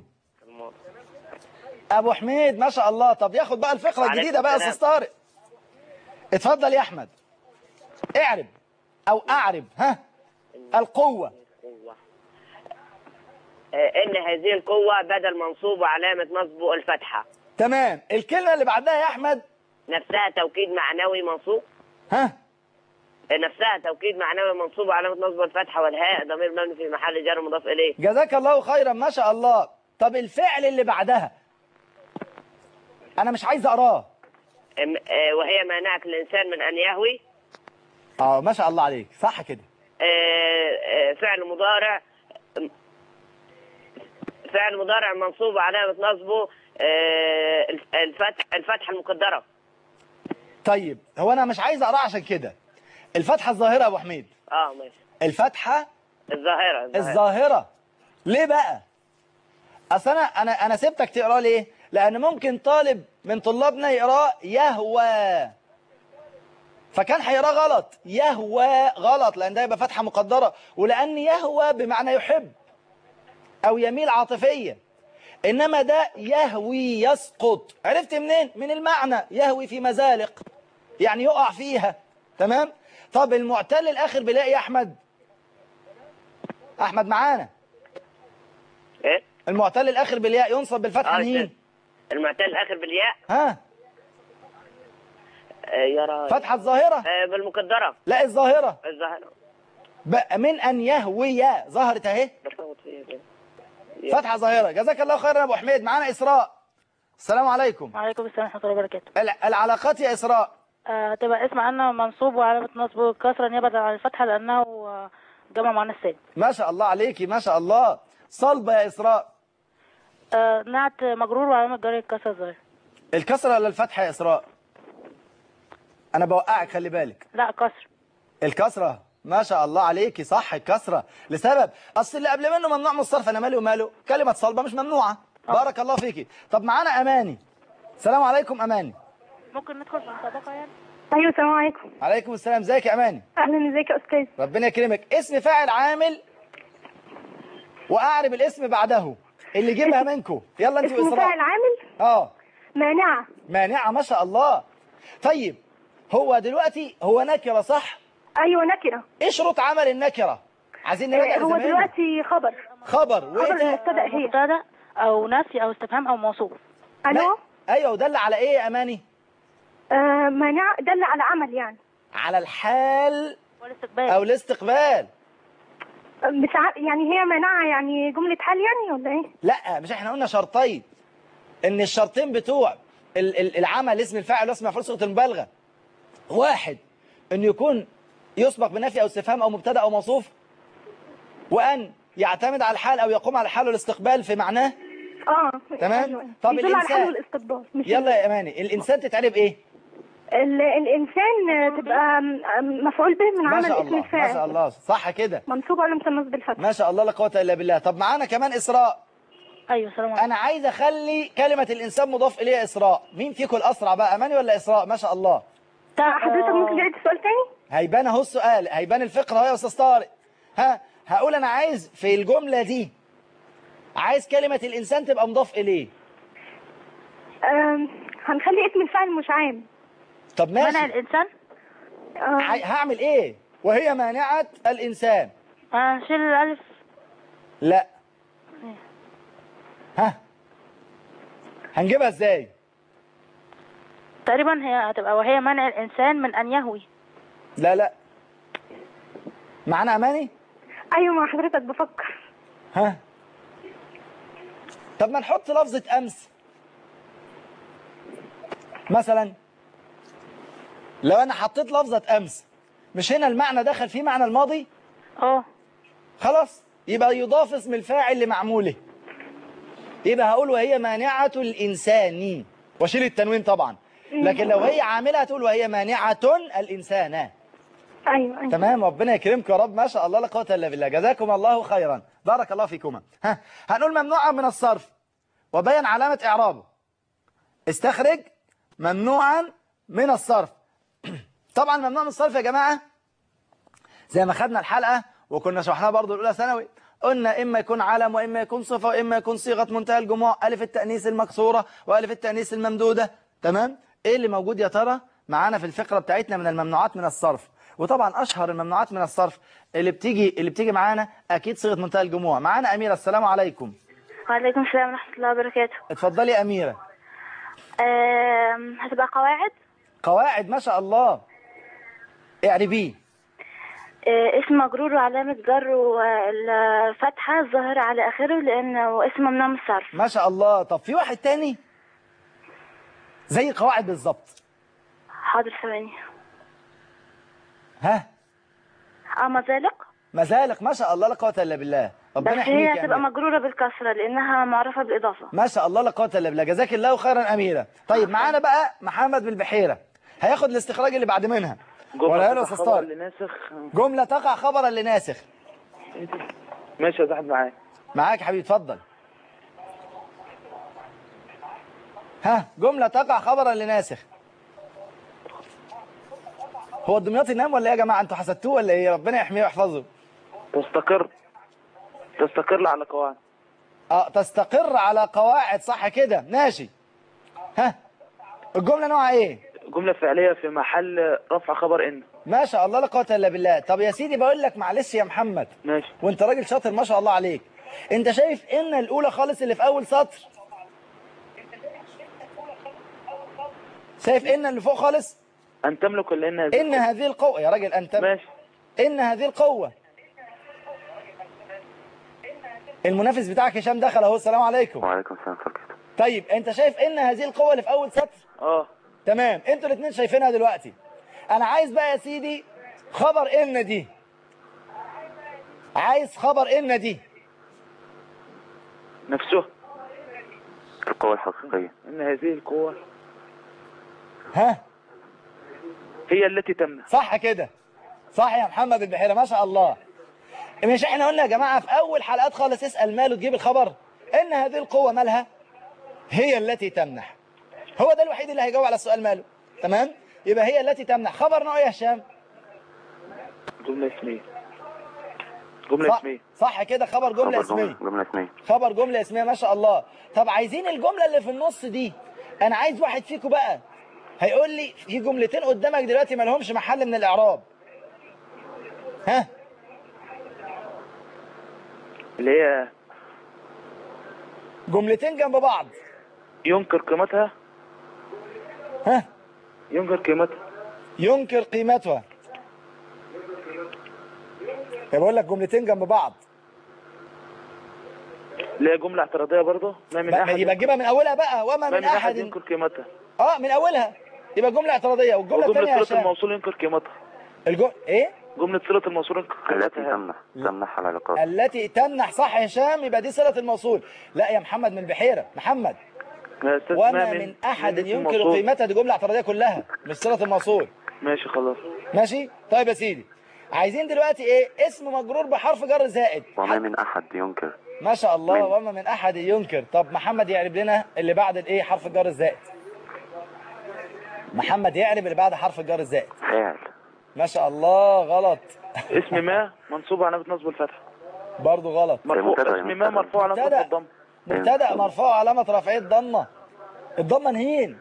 ابو حميد ما شاء الله طب ياخد بقى الفقره وعليكم الجديده بقى يا السلام. استاذ طارق اتفضل يا احمد اعرب او اعرب ها القوه قوة آه، إن هذه القوة بدل منصوب وعلامة نصبه الفتحة تمام الكلمه اللي بعدها يا احمد نفسها توكيد معنوي منصوب ها آه، نفسها توكيد معنوي منصوب وعلامة نصبه الفتحة والهاء ضمير مبني في محل جر مضاف إليه جزاك الله خيرا ما شاء الله طب الفعل اللي بعدها انا مش عايز اقراه أم- آه، وهي مانعة الإنسان من أن يهوي اه ما شاء الله عليك صح كده آه، آه، فعل مضارع فعل مضارع منصوب وعلامة نصبه آه، الفتح الفتحة المقدرة طيب هو انا مش عايز اقراه عشان كده الفتحه الظاهره يا ابو حميد اه ماشي الفتحه الظاهرة الظاهرة الظاهره ليه بقى اصل انا انا انا سبتك تقراه ليه لان ممكن طالب من طلابنا يقراه يهوى فكان هيقراه غلط يهوى غلط لان ده يبقى فتحه مقدره ولان يهوى بمعنى يحب او يميل عاطفيا انما ده يهوي يسقط عرفت منين من المعنى يهوي في مزالق يعني يقع فيها تمام طب المعتل الاخر بلاقي يا احمد احمد معانا ايه المعتل الاخر بالياء ينصب بالفتحه آه، مين المعتل الآخر بالياء ها آه، يرى فتحه الظاهره آه، بالمقدرة لا الظاهره الظاهرة بقى من ان يهوي ظهرت اهي بتلخبط فيها كده. فتحه ظاهره جزاك الله خيرا يا ابو حميد معانا اسراء السلام عليكم وعليكم السلام ورحمة الله وبركاته ال- العلاقات يا اسراء آه، هتبقى اسم عنه منصوب وعلامة نصبه كسرا نيابة عن الفتحة لأنه آه، جمع مؤنث سالم ما شاء الله عليكي ما شاء الله صلبه يا اسراء آه، نعت مجرور وعلامة جري الكسر الظاهر الكسره ولا الفتحه يا اسراء انا بوقعك خلي بالك لا كسر الكسرة ما شاء الله عليكي صح الكسرة لسبب أصل اللي قبل منه ممنوع من الصرف أنا مالي وماله كلمة صلبة مش ممنوعة بارك الله فيكي طب معانا أماني السلام عليكم أماني ممكن ندخل في مسابقة يعني ايوه السلام عليكم عليكم السلام ازيك يا أماني اهلا ازيك يا استاذ ربنا يكرمك اسم فاعل عامل وأعرب الاسم بعده اللي يجيبها منكم يلا أنت اسم فاعل وإسراء عامل اه مانعة مانعة ما شاء الله طيب هو دلوقتي هو نكرة صح ايوه نكرة ايه شروط عمل النكرة عايزين نراجع آه، هو زمايلنا. دلوقتي خبر خبر خبر وايه تاني؟ المبتدأ هي مبتدأ أو نفي أو استفهام أو موصوف الو ايوه ودل على ايه يا اماني آه مانعة دل على عمل يعني على الحال والاستقبال او الاستقبال آه، مش ع... يعني هي مانعة يعني جملة حال يعني ولا ايه لا مش احنا قلنا شرطين ان الشرطين بتوع ال- ال- العمل اسم الفاعل واسم مفعول صيغه المبالغه واحد ان يكون يسبق بنفي او استفهام او مبتدا او موصوف وان يعتمد على الحال او يقوم على الحال والاستقبال في معناه اه تمام. أيوة. طب يدل على الإنسان. الحل والاستقبال مش يلا يا اماني الانسان تتعرب ايه ال... الانسان آه، تبقى م- آم، مفعول به من ما عمل شاء اسم الله ما الفاعل شاء الله صح كده منصوب على مسمى بالفتح ما شاء الله لا قوه الا بالله طب معانا كمان اسراء أيوة سلام عليكم انا عايز اخلي كلمه الانسان مضاف اليها اسراء مين فيكم الاسرع بقى اماني ولا اسراء ما شاء الله حضرتك ممكن تعيد السؤال تاني هيبان اهو السؤال هيبان الفقره اهو يا استاذ طارق ها هقول انا عايز في الجمله دي عايز كلمه الانسان تبقى مضاف اليه آم، هنخلي اسم الفاعل مش عام طب منع ماشي الإنسان آه، عاي- هعمل ايه وهي مانعه الانسان آه، شيل الألف لا ها هنجيبها ازاي تقريبا هي هتبقى وهي منع الإنسان من أن يهوي لا لا معانا اماني ايوه مع حضرتك بفكر ها طب ما نحط لفظة أمس مثلا لو انا حطيت لفظة امس مش هنا المعنى دخل فيه معنى الماضي اه خلاص يبقى يضاف اسم الفاعل لمعموله يبقى هقول وهي مانعة الإنسان واشيل التنوين طبعا لكن لو هي عاملة هتقول وهي مانعة الإنسان ايوه ايوه تمام ربنا يكرمكم يا رب ما شاء الله لا قوه الا بالله جزاكم الله خيرا بارك الله فيكما ها هنقول ممنوعا من الصرف وبين علامة إعرابه استخرج ممنوعا من الصرف طبعا ممنوع من الصرف يا جماعة زي ما خدنا الحلقة وكنا شرحناها برضو الأولى ثانوي قلنا إما يكون علم وإما يكون صفة وإما يكون صيغة منتهى الجموع ألف التأنيث المكسورة وألف التأنيث الممدودة تمام إيه اللي موجود يا ترى معانا في الفقرة بتاعتنا من الممنوعات من الصرف وطبعا أشهر الممنوعات من الصرف اللي بتيجي اللي بتيجي معانا أكيد صيغة منتهى الجموع معانا أميرة السلام عليكم وعليكم السلام ورحمة الله وبركاته اتفضلي يا أميرة آم، هتبقى قواعد قواعد ما شاء الله اعربيه آه، اسم مجرور وعلامة جر والفتحة الظاهرة على آخره لأنه اسم ممنوع من الصرف ما شاء الله طب في واحد تاني زي قواعد بالظبط حاضر ثواني ها اه مزالق مزالق ما شاء الله لا قوه الا بالله بس ربنا يحميك هي يا هتبقى أميرة. مجرورة بالكسرة لأنها معرفة بالإضافة ما شاء الله لا قوه الا بالله جزاك الله خيرا اميره طيب معانا بقى محمد بالبحيره هياخد الاستخراج اللي بعد منها ولا له جملة استاذ خبر طارق لناسخ جمله تقع خبرا لناسخ ماشي يا صاحب معاك معاك يا حبيبي اتفضل ها جمله تقع خبرا لناسخ هو الدمياطي نام ولا ايه يا جماعه انتوا حسدتوه ولا ايه ربنا يحميه ويحفظه تستقر تستقر على قواعد اه تستقر على قواعد صح كده ماشي ها الجمله نوعها ايه جملة فعلية في محل رفع خبر إن ما شاء الله لا قوه الا بالله طب يا سيدي بقول لك معلش يا محمد ماشي وانت راجل شاطر ما شاء الله عليك انت شايف ان الاولى خالص اللي في اول سطر شايف ان اللي فوق خالص أن تملك ولا إن هذه ان هذه القوه يا راجل انت ماشي ان هذه القوه المنافس بتاعك هشام دخل اهو السلام عليكم وعليكم السلام ورحمة الله طيب انت شايف ان هذه القوه اللي في اول سطر اه تمام انتوا الاثنين شايفينها دلوقتي انا عايز بقى يا سيدي خبر ان دي عايز خبر ان دي نفسه القوة الحقيقية إن هذه القوة ها هي التي تمنع صح كده صح يا محمد البحيرة ما شاء الله مش احنا قلنا يا جماعة في اول حلقات خالص اسأل ماله تجيب الخبر ان هذه القوة مالها هي التي تمنح هو ده الوحيد اللي هيجاوب على السؤال ماله تمام يبقى هي التي تمنح خبر نوع يا هشام جملة اسمية جملة صح, اسمية صح كده خبر جملة خبر اسمية جملة جملة اسمية خبر جملة اسمية ما شاء الله طب عايزين الجملة اللي في النص دي انا عايز واحد فيكم بقى هيقول لي في جملتين قدامك دلوقتي ما لهمش محل من الاعراب ها اللي هي جملتين جنب بعض ينكر قيمتها ها ينكر قيمتها ينكر قيمتها يبقى بقول لك جملتين جنب بعض اللي هي جملة اعتراضية برضه ما من بقى أحد يبقى تجيبها من اولها بقى وما ما من من أحد احد ينكر قيمتها اه من اولها يبقى جمله اعتراضيه والجمله الثانيه وجملة يا صلة هشام الموصول ينكر قيمتها الجم... ايه جملة صلة الموصول ينكر التي قيمتها تمنح تمنح على العلاقات التي تمنح صح يا هشام يبقى دي صله الموصول لا يا محمد من البحيره محمد يا أستاذ وما ما من احد اسم ينكر الموصول. قيمتها دي جمله اعتراضيه كلها مش صله الموصول ماشي خلاص ماشي طيب يا سيدي عايزين دلوقتي ايه اسم مجرور بحرف جر زائد وما من أحد ينكر ما شاء الله من. وما من احد ينكر طب محمد يعرب لنا اللي بعد الايه حرف الجر الزائد محمد يعرب اللي بعد حرف الجر الزائد فاعل ما شاء الله غلط اسم ما منصوب علامة نصب الفتح برضه غلط مرفوع مبتدأ، اسم ما مبتدأ. مرفوع علامة مبتدأ. رفع الضم مبتدا مرفوع علامه رفعه الضمه الضمه نهين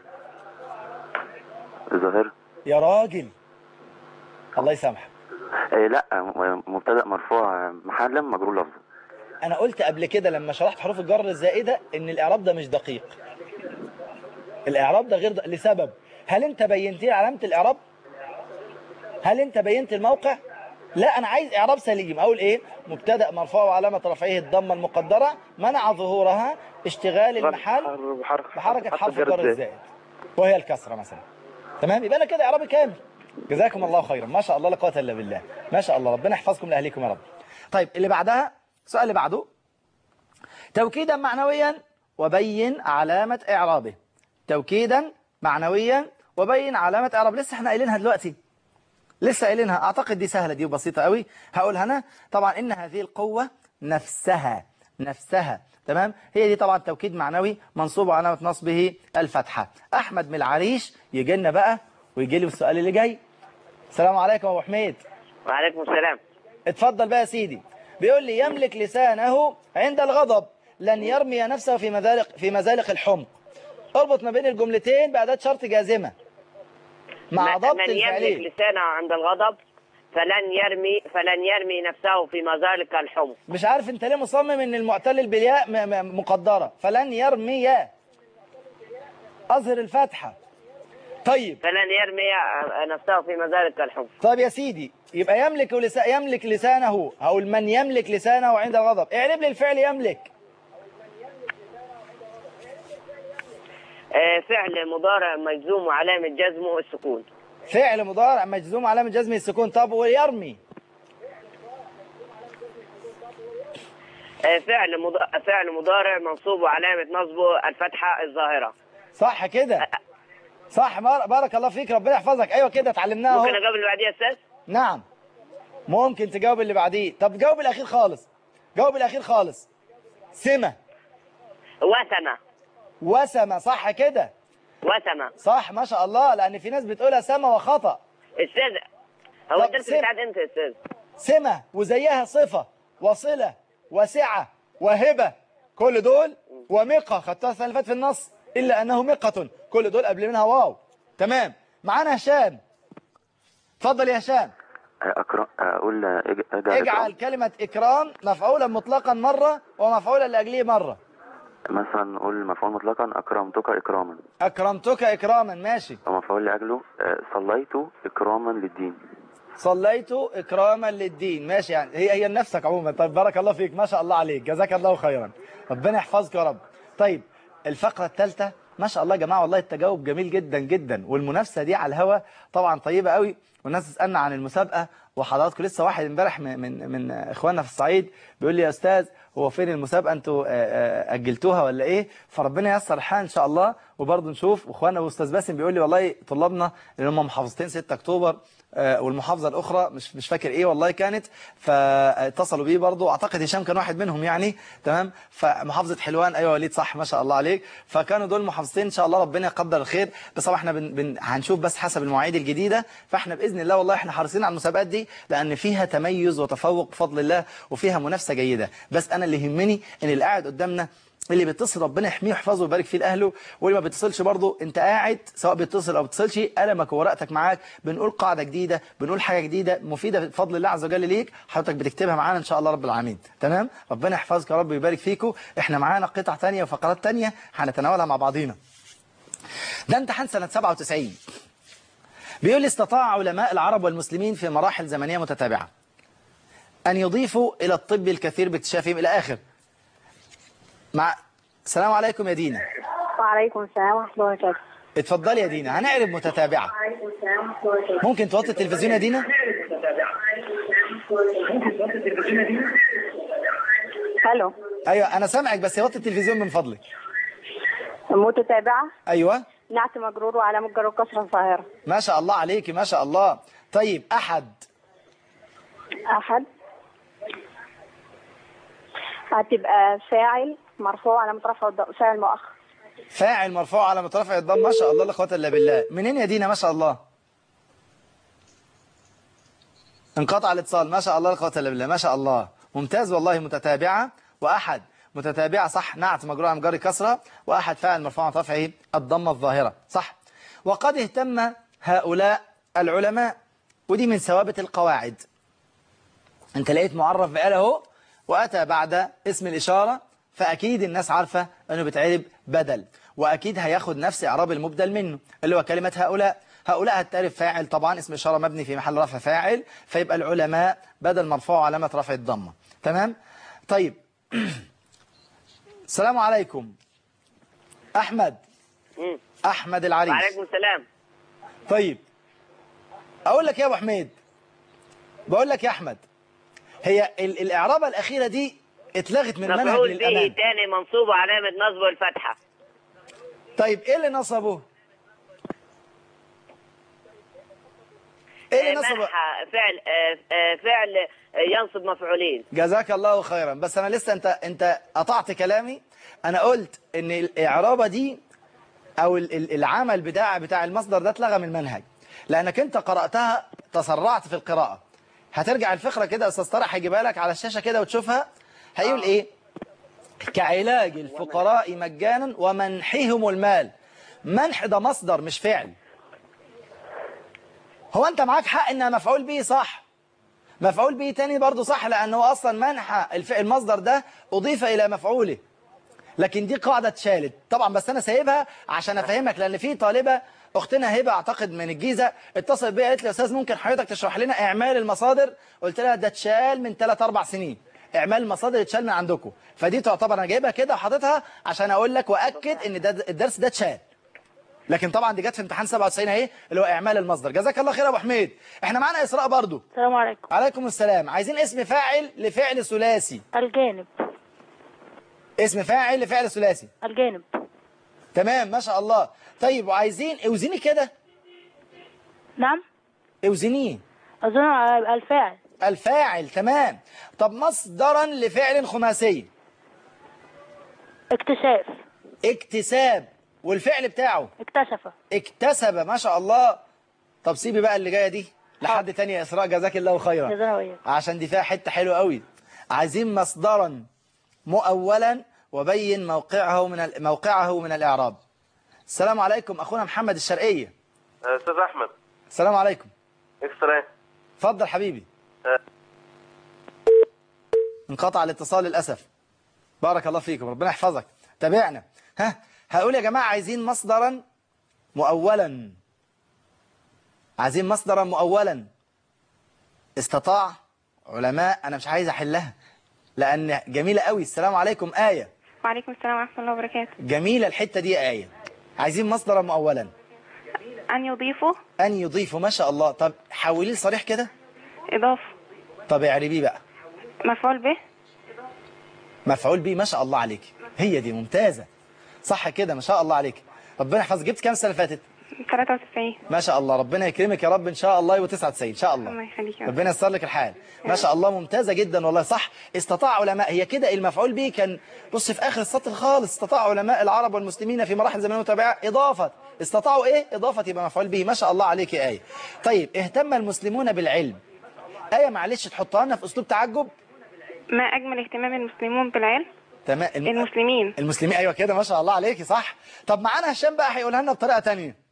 ظاهر يا راجل الله يسامحك إيه لا م- مبتدأ مرفوع محلا مجرور لفظا انا قلت قبل كده لما شرحت حروف الجر الزائده ان الاعراب ده مش دقيق الاعراب ده غير دق... لسبب هل انت بينت لي علامه الاعراب هل انت بينت الموقع لا انا عايز اعراب سليم اقول ايه مبتدا مرفوع وعلامه رفعه الضمه المقدره منع ظهورها اشتغال المحل بحركة بحركه حرف الجر الزائد وهي الكسرة مثلا تمام يبقى أنا كده إعرابي كامل جزاكم الله خيرا ما شاء الله لا قوة إلا بالله ما شاء الله ربنا يحفظكم لأهليكم يا رب طيب اللي بعدها السؤال اللي بعده توكيدا معنويا وبين علامة إعرابه توكيدا معنويا وبين علامة إعراب لسه احنا قايلينها دلوقتي لسه قايلينها أعتقد دي سهلة دي وبسيطة قوي هقولها أنا طبعا إن هذه القوة نفسها نفسها تمام هي دي طبعا توكيد معنوي منصوب علامة نصبه الفتحة أحمد من العريش يجي لنا بقى ويجي لي السؤال اللي جاي السلام عليكم يا أبو حميد وعليكم السلام اتفضل بقى يا سيدي بيقول لي يملك لسانه عند الغضب لن يرمي نفسه في مزالق في مزالق الحمق اربط ما بين الجملتين بأداة شرط جازمة مع من- ضبط من يملك الفعلين لسانه عند الغضب فلن يرمي فلن يرمي نفسه في مزالق الحمق مش عارف انت ليه مصمم ان المعتل بالياء م- م- مقدرة فلن يرمي اظهر الفتحة طيب فلن يرمي آه، نفسه في مزالق الحمق طيب يا سيدي يبقى يملك لسا... يملك لسانه او من يملك لسانه عند الغضب اعرب لي الفعل يملك آه، فعل مضارع مجزوم وعلامة جزمه السكون فعل مضارع مجزوم علامة جزم السكون طب ويرمي آه، فعل مض- فعل مضارع منصوب وعلامة نصبه الفتحة الظاهرة صح كده صح بار- بارك الله فيك ربنا يحفظك ايوه كده اتعلمناها ممكن اهو أجاوب اللي بعديها يا أستاذ؟ نعم ممكن تجاوب اللي بعديه طب جاوب الاخير خالص جاوب الاخير خالص سمة وسمة وسمة صح كده وسمة صح ما شاء الله لان في ناس بتقولها سما وخطأ أستاذ هو طب الدرس سم- بتاعت أنت يا أستاذ سمة وزيها صفة وصلة وسعة وهبة كل دول ومقة خدتها السنة اللي فاتت في النص إلا أنه مقة كل دول قبل منها واو تمام معانا هشام اتفضل يا هشام أقرأ أقول اج- اجعل اجعل كلمة إكرام مفعولا مطلقا مرة ومفعولا لأجله مرة مثلا نقول مفعول مطلقا أكرمتك إكراما أكرمتك إكراما ماشي ومفعول لأجله آه، صليت إكراما للدين صليت إكراما للدين ماشي يعني هي هي نفسك عموما طيب بارك الله فيك ما شاء الله عليك جزاك الله خيرا ربنا يحفظك يا رب طيب الفقرة الثالثة ما شاء الله يا جماعة والله التجاوب جميل جدا جدا والمنافسة دي على الهوا طبعا طيبة قوي والناس تسألنا عن المسابقة وحضراتكم لسه واحد امبارح من من من اخواننا في الصعيد بيقول لي يا استاذ هو فين المسابقة انتوا آه، آه، اجلتوها ولا ايه فربنا ييسر الحال ان شاء الله وبرضه نشوف واخواننا واستاذ باسم بيقول لي والله طلابنا اللي هم محافظتين 6 اكتوبر آه، والمحافظة الأخرى مش مش فاكر إيه والله كانت فاتصلوا بيه برضو أعتقد هشام كان واحد منهم يعني تمام فمحافظة حلوان أيوة وليد صح ما شاء الله عليك فكانوا دول محافظتين إن شاء الله ربنا يقدر الخير بس طبعا إحنا بن بن هنشوف بس حسب المواعيد الجديدة فإحنا بإذن الله والله إحنا حريصين على المسابقات دي لأن فيها تميز وتفوق بفضل الله وفيها منافسة جيدة بس أنا اللي يهمني إن اللي قاعد قدامنا اللي بيتصل ربنا يحميه ويحفظه ويبارك فيه لاهله واللي ما بيتصلش برضه انت قاعد سواء بيتصل او بيتصلش قلمك وورقتك معاك بنقول قاعده جديده بنقول حاجه جديده مفيده بفضل الله عز وجل ليك حضرتك بتكتبها معانا ان شاء الله رب العالمين تمام ربنا يحفظك يا رب ويبارك فيكم احنا معانا قطع ثانيه وفقرات ثانيه هنتناولها مع بعضينا ده امتحان سنه 97 بيقول لي استطاع علماء العرب والمسلمين في مراحل زمنيه متتابعه ان يضيفوا الى الطب الكثير باكتشافهم الى اخر مع السلام عليكم يا دينا وعليكم السلام ورحمة الله وبركاته اتفضلي يا دينا هنعرب متتابعة ممكن توطي التلفزيون يا دينا الو ايوه انا سامعك بس وطي التلفزيون من فضلك متتابعة ايوه نعت مجرور وعلامة جر وكسرة ظاهرة ما شاء الله عليكي ما شاء الله طيب احد أحد هتبقى فاعل مرفوع علامة رفع الض- فاعل مؤخر فاعل مرفوع على مترفع الضم ما شاء الله لا قوه الا بالله منين يا دينا ما شاء الله انقطع الاتصال ما شاء الله لا قوه الا بالله ما شاء الله ممتاز والله متتابعه واحد متتابعه صح نعت مجرور عن جر كسره واحد فاعل مرفوع عن رفعه الضمه الظاهره صح وقد اهتم هؤلاء العلماء ودي من ثوابت القواعد انت لقيت معرف بقال اهو واتى بعد اسم الاشاره فاكيد الناس عارفه انه بيتعرب بدل واكيد هياخد نفس اعراب المبدل منه اللي هو كلمه هؤلاء هؤلاء هتعرف فاعل طبعا اسم اشاره مبني في محل رفع فاعل فيبقى العلماء بدل مرفوع علامه رفع الضمه تمام طيب السلام عليكم احمد احمد العريس وعليكم السلام طيب اقول لك يا ابو حميد بقول لك يا احمد هي ال- الاعرابه الاخيره دي اتلغت من المنهج مفعول به للامان تاني منصوب وعلامة نصبه الفتحة طيب ايه اللي نصبه ايه اللي نصبه منحى فعل آه، آه، فعل آه، ينصب مفعولين جزاك الله خيرا بس انا لسه انت انت قطعت كلامي انا قلت ان الاعرابه دي او ال- ال- العمل بتاع بتاع المصدر ده اتلغى من المنهج لانك انت قراتها تسرعت في القراءه هترجع الفقره كده يا استاذ طارق هيجيبها لك على الشاشه كده وتشوفها هيقول ايه كعلاج الفقراء مجانا ومنحهم المال منح ده مصدر مش فعل هو انت معاك حق انها مفعول به صح مفعول به تاني برضه صح لأنه أصلا منح الف- المصدر ده أضيف إلى مفعوله لكن دي قاعدة اتشالت طبعا بس أنا سايبها عشان أفهمك لأن في طالبة أختنا هبة أعتقد من الجيزة اتصلت بيا قالت لي يا أستاذ ممكن حضرتك تشرح لنا إعمال المصادر قلت لها ده اتشال من 3 4 سنين إعمال المصادر اتشال من عندكم فدي تعتبر أنا جايبها كده وحاططها عشان أقول لك وأكد إن ده الدرس ده اتشال لكن طبعا دي جت في امتحان 97 اهي اللي هو اعمال المصدر جزاك الله خير يا ابو حميد احنا معانا اسراء برضو السلام عليكم عليكم السلام عايزين اسم فاعل لفعل ثلاثي الجانب اسم فاعل لفعل ثلاثي الجانب تمام ما شاء الله طيب وعايزين اوزني كده نعم اوزنيه أظن على الفاعل الفاعل تمام طب مصدرا لفعل خماسي اكتشاف اكتساب والفعل بتاعه اكتشف اكتسب ما شاء الله طب سيبي بقى اللي جايه دي لحد تاني يا اسراء جزاك الله خيرا جزانا وإياك عشان دي فيها حته حلوه قوي عايزين مصدرا مؤولا وبين موقعه من ال- موقعه من الاعراب السلام عليكم اخونا محمد الشرقيه استاذ احمد السلام عليكم اكسترا اتفضل حبيبي انقطع الاتصال للاسف بارك الله فيكم ربنا يحفظك تابعنا ها هقول يا جماعه عايزين مصدرا مؤولا عايزين مصدرا مؤولا استطاع علماء انا مش عايز احلها لان جميله قوي السلام عليكم ايه وعليكم السلام ورحمة الله وبركاته جميله الحته دي يا ايه عايزين مصدرا مؤولا أن يضيفوا ان يضيفوا ما شاء الله طب حوليه صريح كده إضافة طب اعربيه بقى مفعول به مفعول به ما شاء الله عليك هي دي ممتازة صح كده ما شاء الله عليك ربنا يحفظك جبت كام السنة اللي فاتت 93 ما شاء الله ربنا يكرمك يا رب ان شاء الله و99 ان شاء الله الله يخليك يا رب. ربنا ييسر لك الحال ما شاء الله ممتازة جدا والله صح استطاع علماء هي كده المفعول به كان بص في اخر السطر خالص استطاع علماء العرب والمسلمين في مراحل زمنيه متابعه اضافه استطاعوا ايه اضافه يبقى مفعول به ما شاء الله عليك يا ايه طيب اهتم المسلمون بالعلم ايه معلش تحطها لنا في اسلوب تعجب ما أجمل اهتمام المسلمون بالعلم تمام الم- المسلمين المسلمين ايوه كده ما شاء الله عليكي صح طب معانا هشام بقى هيقولها لنا بطريقه تانية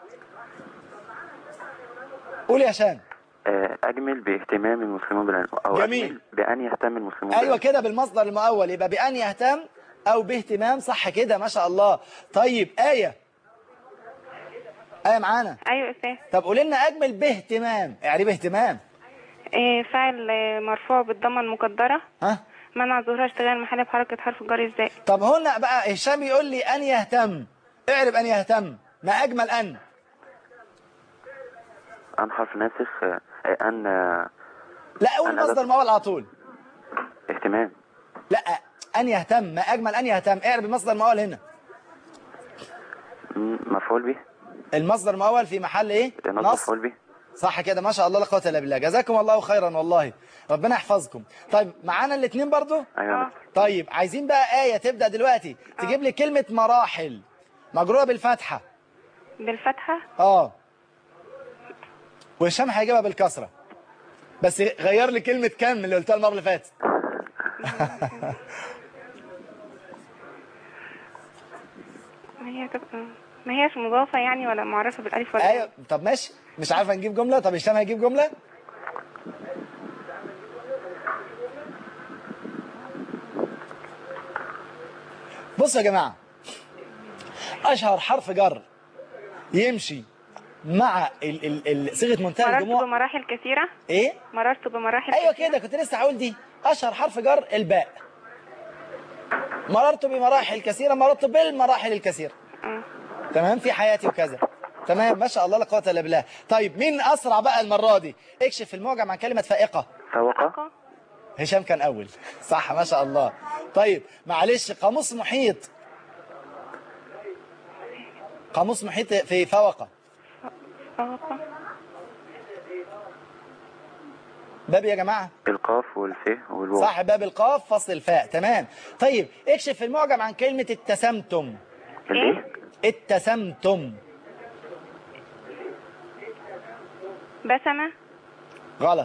قول يا هشام آه، أجمل باهتمام المسلمون بالعلم أو جميل. أجمل بأن يهتم المسلمون ايوه بالعلم. كده بالمصدر المؤول يبقى بان يهتم او باهتمام صح كده ما شاء الله طيب ايه ايه معانا أيوة أستاذ طب قولي لنا اجمل باهتمام يعني باهتمام إيه، فاعل آه، مرفوع بالضمة المقدرة ها منع ظهور اشتغال محل بحركة حرف الجر الزائد طب هنا بقى هشام يقول لي ان يهتم اعرب ان يهتم ما اجمل ان أن حرف ناسخ آه، آه، أن آه، لا قول أنا مصدر بس- مؤول على طول اهتمام لا ان يهتم ما اجمل ان يهتم اعرب المصدر المؤول هنا م- مفعول به المصدر المؤول في محل ايه نصب نصب مفعول به صح كده ما شاء الله لا قوه الا بالله جزاكم الله خيرا والله ربنا يحفظكم طيب معانا الاثنين برضو أيوة طيب عايزين بقى آية تبدأ دلوقتي تجيب لي كلمة مراحل مجروره بالفتحة بالفتحة اه وهشام هيجيبها بالكسرة بس غير لي كلمة كم اللي قلتها المرة اللي فاتت ما هي تبقى ما هيش مضافة يعني ولا معرفة بالألف ولا ايوه طب ماشي مش عارفه نجيب جمله طب هشام هيجيب جمله بصوا يا جماعه اشهر حرف جر يمشي مع ال ال ال صيغه منتهى مررت الجموع بمراحل كثيرة ايه مررت بمراحل ايوه كده كنت لسه هقول دي اشهر حرف جر الباء مررت بمراحل كثيره مررت بالمراحل الكثيره تمام في حياتي وكذا تمام ما شاء الله لا قوه الا بالله طيب مين اسرع بقى المره دي اكشف المعجم عن كلمه فائقه فوقة هشام كان اول صح ما شاء الله طيب معلش قاموس محيط قاموس محيط في فوقه فوقة باب يا جماعه القاف والف والواو صح باب القاف فصل الفاء تمام طيب اكشف في المعجم عن كلمه اتسمتم الايه اتسمتم بسمة غلط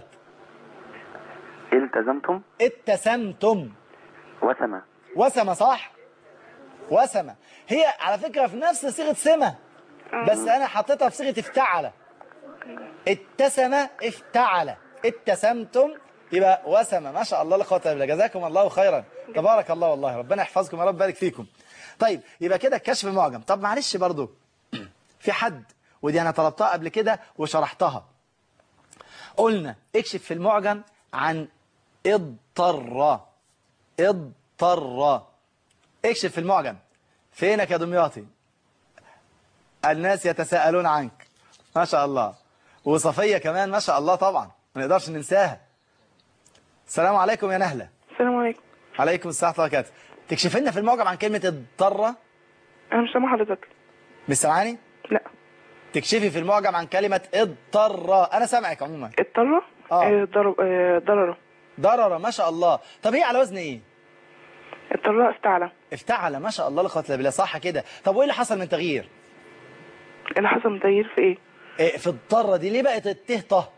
التزمتم اتسمتم وسمة وسمة صح وسمة هي على فكرة في نفس صيغة سمة بس أنا حطيتها في صيغة افتعل اتسم افتعل اتسمتم يبقى وسمة ما شاء الله لا قوه الا بالله جزاكم الله خيرا تبارك الله والله ربنا يحفظكم يا رب يبارك فيكم طيب يبقى كده الكشف معجم طب معلش برضو في حد ودي أنا طلبتها قبل كده وشرحتها قلنا اكشف في المعجم عن اضطر اضطر اكشف في المعجم فينك يا دمياطي الناس يتساءلون عنك ما شاء الله وصفية كمان ما شاء الله طبعا ما نقدرش ننساها السلام عليكم يا نهلة السلام عليكم عليكم السلام ورحمة الله وبركاته تكشف لنا في المعجم عن كلمة اضطر انا مش سامع حضرتك مش سامعاني لا تكشفي في المعجم عن كلمة اضطر انا سامعك عموما اضطر اه ضرب آه، ضرر ضرر ما شاء الله طب هي على وزن ايه اضطر استعلى افتعل ما شاء الله لا قوه الا بالله صح كده طب وايه اللي حصل من تغيير ايه اللي حصل من تغيير في ايه إيه في الضره دي ليه بقت الته طه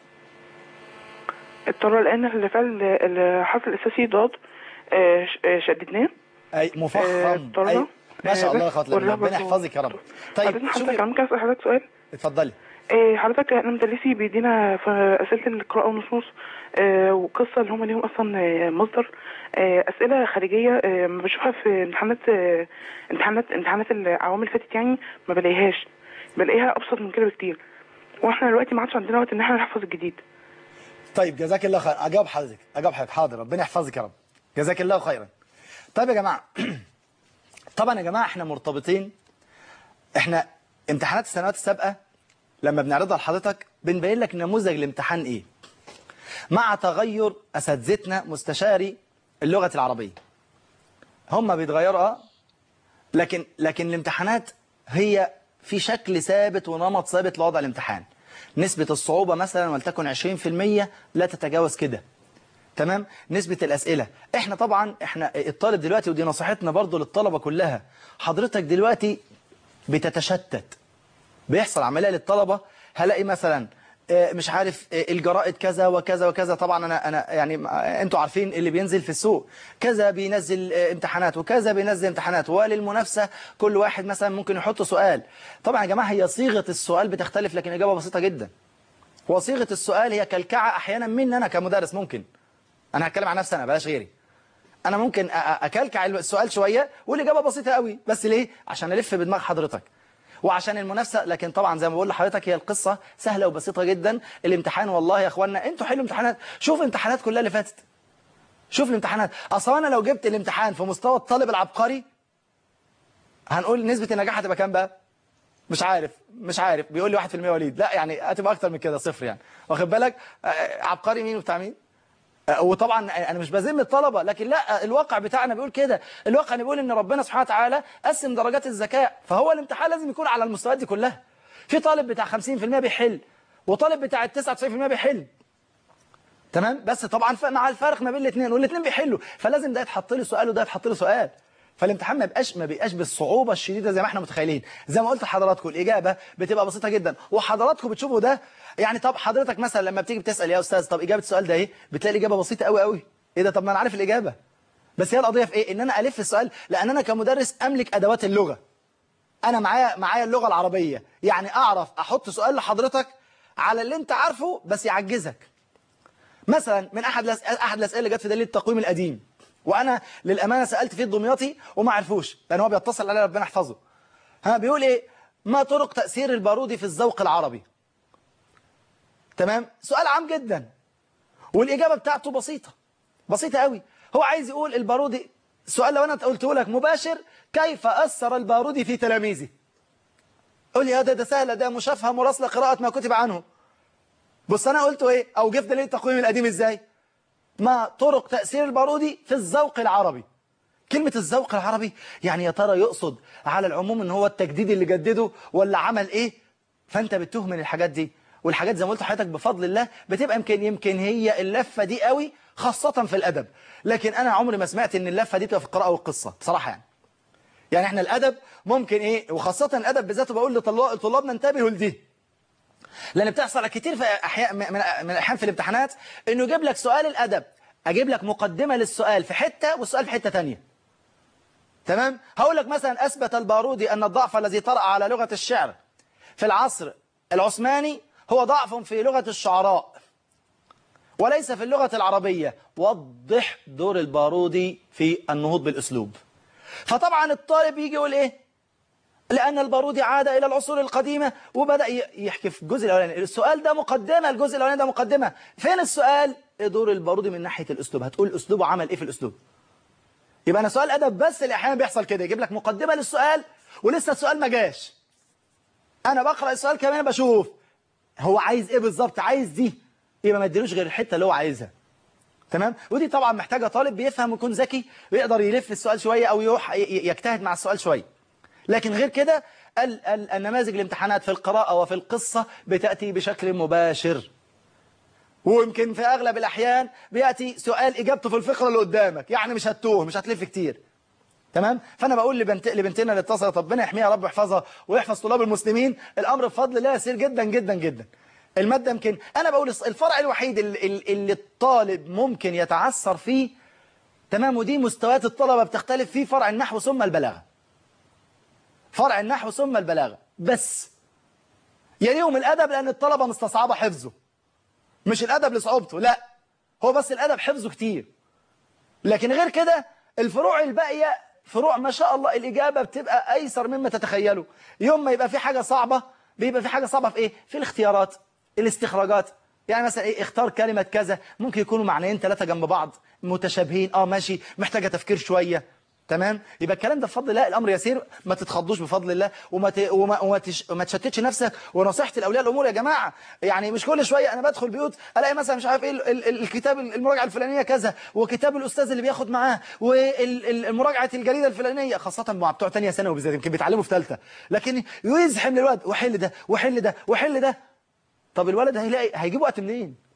اضطر لان الفعل الحرف الاساسي ضاد آه، ش- آه، شددناه اي مفخم اضطر أي ما شاء الله لا قوه الا بالله والرغبة ربنا يحفظك يا رب طيب حضرتك شوفي حضرتك ممكن اسال حضرتك سؤال اتفضلي إيه حضرتك انا مدرسي بيدينا في اسئله القراءه والنصوص آه، وقصه اللي هم ليهم اصلا آه، مصدر آه، اسئله خارجيه آه، ما بشوفها في امتحانات آه، امتحانات امتحانات العوام اللي فاتت يعني ما بلاقيهاش بلاقيها ابسط من كده بكتير واحنا دلوقتي ما عادش عندنا وقت ان احنا نحفظ الجديد طيب جزاك الله خير اجاوب حضرتك اجاوب حضرتك حاضر ربنا يحفظك يا رب جزاك الله خيرا طيب يا جماعه طبعا يا جماعه احنا مرتبطين احنا امتحانات السنوات السابقه لما بنعرضها لحضرتك بنبين لك نموذج الامتحان ايه مع تغير اساتذتنا مستشاري اللغه العربيه هم بيتغيروا اه لكن لكن الامتحانات هي في شكل ثابت ونمط ثابت لوضع الامتحان نسبة الصعوبة مثلا ولتكن 20% لا تتجاوز كده تمام نسبة الأسئلة احنا طبعا احنا الطالب دلوقتي ودي نصيحتنا برضو للطلبة كلها حضرتك دلوقتي بتتشتت بيحصل عملية للطلبة هلاقي مثلا آه، مش عارف آه، الجرائد كذا وكذا وكذا طبعا انا انا يعني آه، انتوا عارفين اللي بينزل في السوق كذا بينزل آه، امتحانات وكذا بينزل امتحانات وللمنافسه كل واحد مثلا ممكن يحط سؤال طبعا يا جماعه هي صيغه السؤال بتختلف لكن اجابه بسيطه جدا وصيغه السؤال هي كلكعه احيانا مني انا كمدرس ممكن انا هتكلم عن نفسي انا بلاش غيري انا ممكن أ- أ- اكلكع السؤال شويه والاجابه بسيطه قوي بس ليه عشان الف بدماغ حضرتك وعشان المنافسه لكن طبعا زي ما بقول لحضرتك هي القصه سهله وبسيطه جدا الامتحان والله يا اخوانا انتوا حلوا امتحانات شوف امتحانات كلها اللي فاتت شوف الامتحانات اصلا انا لو جبت الامتحان في مستوى الطالب العبقري هنقول نسبه النجاح هتبقى كام بقى مش عارف مش عارف بيقول لي 1% وليد لا يعني هتبقى اكتر من كده صفر يعني واخد بالك آه، عبقري مين وبتاع مين آه، وطبعا انا مش بذم الطلبه لكن لا الواقع بتاعنا بيقول كده الواقع بيقول ان ربنا سبحانه وتعالى قسم درجات الذكاء فهو الامتحان لازم يكون على المستويات دي كلها في طالب بتاع 50% بيحل وطالب بتاع 99% بيحل تمام بس طبعا ف- مع الفرق ما بين الاثنين والاثنين بيحلوا فلازم ده يتحط له سؤال وده يتحط له سؤال فالامتحان ما بيبقاش ما بيبقاش بالصعوبه الشديده زي ما احنا متخيلين زي ما قلت لحضراتكم الاجابه بتبقى بسيطه جدا وحضراتكم بتشوفوا ده يعني طب حضرتك مثلا لما بتيجي بتسال يا استاذ طب اجابه السؤال ده ايه بتلاقي الاجابه بسيطه قوي قوي ايه ده طب ما انا عارف الاجابه بس هي القضيه في ايه ان انا الف السؤال لان انا كمدرس املك ادوات اللغه انا معايا معايا اللغه العربيه يعني اعرف احط سؤال لحضرتك على اللي انت عارفه بس يعجزك مثلا من احد الأس... احد الاسئله اللي جت في دليل التقويم القديم وانا للامانه سالت فيه الدمياطي وما عرفوش لان هو بيتصل عليه ربنا يحفظه ها بيقول ايه ما طرق تاثير البارودي في الذوق العربي تمام سؤال عام جدا والاجابه بتاعته بسيطه بسيطه قوي هو عايز يقول البارودي السؤال لو انا قلته لك مباشر كيف اثر البارودي في تلاميذه قول لي يا ده ده سهله ده مشافهه مراسله قراءه ما كتب عنه بص انا قلت ايه او جبت دليل التقويم القديم ازاي ما طرق تاثير البارودي في الذوق العربي كلمة الذوق العربي يعني يا ترى يقصد على العموم ان هو التجديد اللي جدده ولا عمل ايه فانت بتتوه من الحاجات دي والحاجات زي ما قلت لحضرتك بفضل الله بتبقى يمكن يمكن هي اللفة دي قوي خاصة في الأدب لكن أنا عمري ما سمعت ان اللفة دي تبقى في القراءة والقصة بصراحة يعني يعني احنا الأدب ممكن ايه وخاصة الأدب بالذات بقول لطلابنا انتبهوا لدي لأن بتحصل كتير في أحياء من من الأحيان في الامتحانات إنه يجيب لك سؤال الأدب أجيب لك مقدمة للسؤال في حتة والسؤال في حتة تانية تمام هقول لك مثلا أثبت البارودي أن الضعف الذي طرأ على لغة الشعر في العصر العثماني هو ضعف في لغة الشعراء وليس في اللغة العربية وضح دور البارودي في النهوض بالأسلوب فطبعا الطالب يجي يقول إيه لأن البارودي عاد إلى العصور القديمة وبدأ يحكي في الجزء الأولاني السؤال ده مقدمة الجزء الأولاني ده مقدمة فين السؤال إيه دور البارودي من ناحية الأسلوب هتقول أسلوبه عمل إيه في الأسلوب يبقى أنا سؤال أدب بس اللي أحيانا بيحصل كده يجيب لك مقدمة للسؤال ولسه السؤال ما جاش أنا بقرأ السؤال كمان بشوف هو عايز إيه بالظبط عايز دي يبقى ما اديلوش غير الحتة اللي هو عايزها تمام ودي طبعا محتاجة طالب بيفهم ويكون ذكي ويقدر يلف السؤال شوية أو يروح يجتهد مع السؤال شوية لكن غير كده ال ال النماذج الامتحانات في القراءة وفي القصة بتأتي بشكل مباشر ويمكن في أغلب الأحيان بيأتي سؤال إجابته في الفقرة اللي قدامك يعني مش هتوه مش هتلف كتير تمام فأنا بقول لبنت لبنتنا اللي اتصلت ربنا يحميها يا رب يحفظها ويحفظ طلاب المسلمين الأمر بفضل الله يسير جدا جدا جدا المادة يمكن أنا بقول الفرع الوحيد اللي, اللي الطالب ممكن يتعثر فيه تمام ودي مستويات الطلبة بتختلف فيه فرع النحو ثم البلاغة فرع النحو ثم البلاغة بس يليهم الأدب لأن الطلبة مستصعبة حفظه مش الأدب لصعوبته لا هو بس الأدب حفظه كتير لكن غير كده الفروع الباقية فروع ما شاء الله الإجابة بتبقى أيسر مما تتخيلوا يوم ما يبقى في حاجة صعبة بيبقى في حاجة صعبة في إيه؟ في الاختيارات الاستخراجات يعني مثلا إيه اختار كلمة كذا ممكن يكونوا معنيين ثلاثة جنب بعض متشابهين اه ماشي محتاجة تفكير شوية تمام يبقى الكلام ده بفضل الله الامر يسير ما تتخضوش بفضل الله وما ت... وما وما, تش... وما تشتتش نفسك ونصيحتي لاولياء الامور يا جماعه يعني مش كل شويه انا بدخل بيوت الاقي مثلا مش عارف ايه ال... ال... الكتاب المراجعه الفلانيه كذا وكتاب الاستاذ اللي بياخد معاه والمراجعه الجريده الفلانيه خاصه مع بتوع ثانيه ثانوي بالذات يمكن بيتعلموا في ثالثه لكن يزحم للولد وحل ده وحل ده وحل ده طب الولد هيلاقي هيجيب وقت منين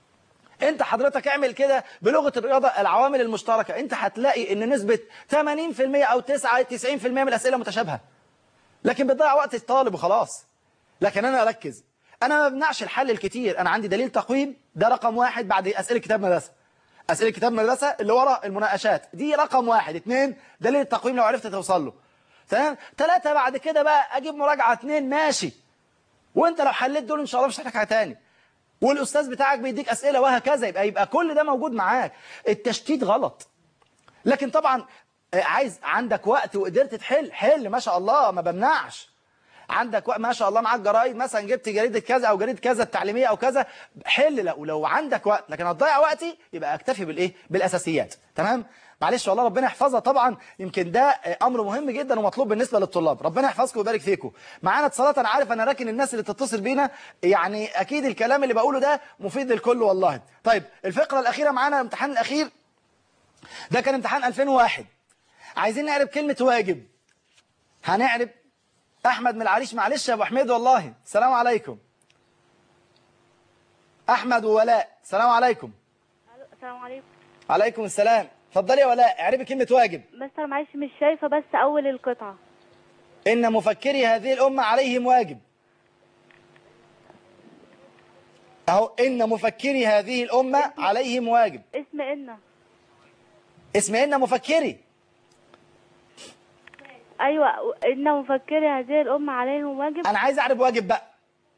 انت حضرتك اعمل كده بلغة الرياضة العوامل المشتركة انت هتلاقي ان نسبة 80% او 9 90% من الاسئلة متشابهة لكن بتضيع وقت الطالب وخلاص لكن انا اركز انا ما بمنعش الحل الكتير انا عندي دليل تقويم ده رقم واحد بعد اسئلة كتاب مدرسة اسئلة كتاب مدرسة اللي ورا المناقشات دي رقم واحد اثنين دليل التقويم لو عرفت توصل له تمام ثلاثة بعد كده بقى اجيب مراجعة اثنين ماشي وانت لو حليت دول ان شاء الله مش هتحتاج حاجة تاني والأستاذ بتاعك بيديك أسئلة وهكذا يبقى يبقى كل ده موجود معاك التشتيت غلط لكن طبعا عايز عندك وقت وقدرت تحل حل ما شاء الله ما بمنعش عندك وقت ما شاء الله معاك جرايد مثلا جبت جريدة كذا أو جريدة كذا التعليمية أو كذا حل لو لو عندك وقت لكن هتضيع وقتي يبقى اكتفي بالإيه بالأساسيات تمام معلش والله ربنا يحفظها طبعا يمكن ده امر مهم جدا ومطلوب بالنسبه للطلاب ربنا يحفظكم ويبارك فيكم معانا اتصالات انا عارف انا راكن الناس اللي تتصل بينا يعني اكيد الكلام اللي بقوله ده مفيد للكل والله طيب الفقره الاخيره معانا الامتحان الاخير ده كان امتحان 2001 عايزين نعرف كلمه واجب هنعرف احمد من العريش معلش يا ابو حميد والله السلام عليكم احمد وولاء السلام عليكم السلام عليكم عليكم السلام اتفضلي يا ولاء اعربي كلمة واجب مستر معلش مش شايفة بس أول القطعة إن مفكري هذه الأمة عليهم واجب أهو إن مفكري هذه الأمة عليهم واجب اسم إن اسم إن مفكري أيوة إن مفكري هذه الأمة عليهم واجب أنا عايز أعرف واجب بقى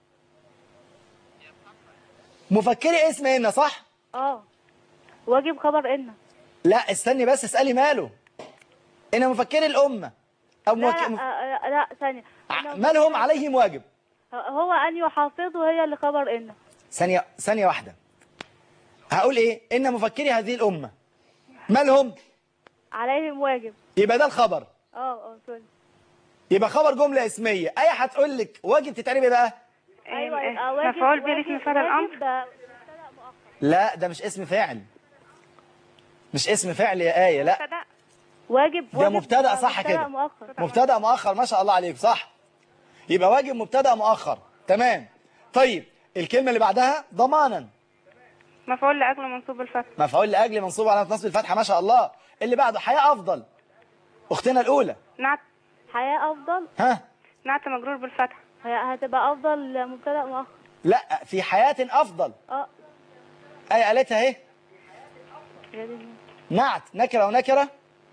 مفكري اسم إن صح؟ اه واجب خبر إن لا استني بس اسألي ماله إن مفكري الأمة أو لا موك... لا, لا ثانية مالهم عليهم واجب هو أن يحافظوا هي اللي خبر إن ثانية ثانية واحدة هقول إيه إن مفكري هذه الأمة مالهم عليهم واجب يبقى ده الخبر اه اه سوري يبقى خبر جملة اسمية آية هتقول لك واجب تتعرب ايه بقى ايوه يبقى واجب مفعول به اسم فعل الامر لا ده مش اسم فاعل مش اسم فعل يا آية لا واجب ده واجب مبتدأ صح مبتدأ كده مؤخر مبتدأ مؤخر ما شاء الله عليك صح يبقى واجب مبتدأ مؤخر تمام طيب الكلمة اللي بعدها ضمانا مفعول لاجل منصوب الفتح مفعول لأجل منصوب على نصب الفتحة ما شاء الله اللي بعده حياة أفضل أختنا الأولى نعت حياة أفضل ها نعت مجرور بالفتح هي هتبقى أفضل مبتدأ مؤخر لا في حياة أفضل اه آية قالتها اهي يا دي نعت نكرة ونكرة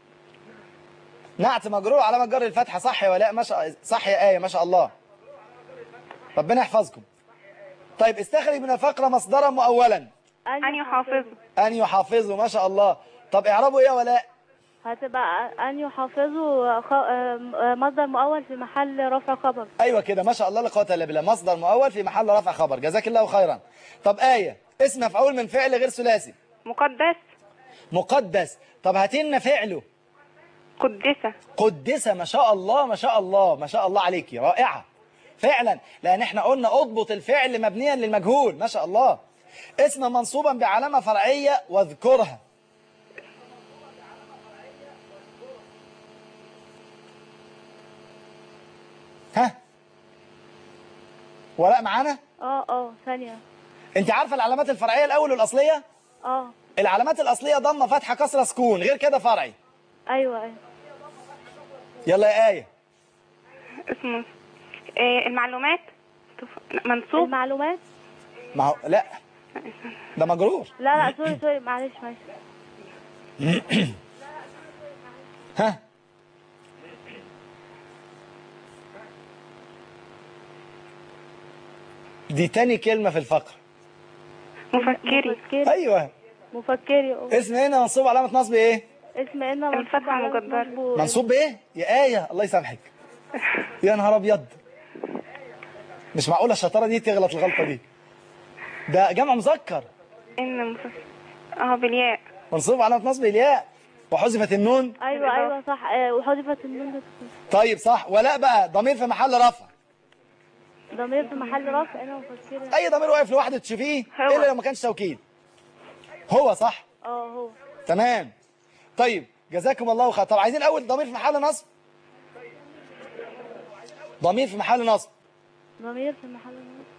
نعت مجرور على مجر الفتحة صح يا ولاء ما شاء صح يا آية ما شاء الله ربنا يحفظكم طيب استخرج من الفقرة مصدرا مؤولا أن يحافظ أن يحافظوا ما شاء الله طب اعربوا ايه يا ولاء هتبقى أن يحافظوا خ... آه، مصدر مؤول في محل رفع خبر ايوه كده ما شاء الله لا قوه الا بالله مصدر مؤول في محل رفع خبر جزاك الله خيرا طب آية اسم مفعول من فعل غير ثلاثي مقدس مقدس طب هاتي لنا فعله قدسة قدسة ما شاء الله ما شاء الله ما شاء الله عليكي رائعة فعلا لأن احنا قلنا اضبط الفعل مبنيا للمجهول ما شاء الله اسم منصوبا بعلامة فرعية واذكرها ها ولاء معانا اه اه ثانية انت عارفة العلامات الفرعية الأول والأصلية اه العلامات الأصلية ضمة فتحة كسرة سكون غير كده فرعي ايوه ايوه يلا يا آية اسمه إيه المعلومات تف- منصوب المعلومات ما هو لا ده مجرور لا لا سوري سوري معلش معلش ها دي تاني كلمة في الفقرة مفكري مفكري أيوة مفكري اه. اسم هنا منصوب علامة نصب إيه اسم ان منصوب الفتحة على مقدرة. نصبه- منصوب بإيه يا آية الله يسامحك يا نهار أبيض مش معقولة الشطارة دي تغلط الغلطة دي ده جمع مذكر ان مفك... اه بالياء منصوب علامة نصب الياء وحذفت النون ايوه ايوه صح اه، وحذفت النون طيب صح ولا بقى ضمير في محل رفع ضمير في محل رفع انا مفكري أي ضمير واقف لوحده تشوفيه إلا لو ما كانش توكيد هو صح اه هو تمام طيب جزاكم الله خير طب عايزين اول ضمير في محل نصب ضمير في محل نصب ضمير في محل رفع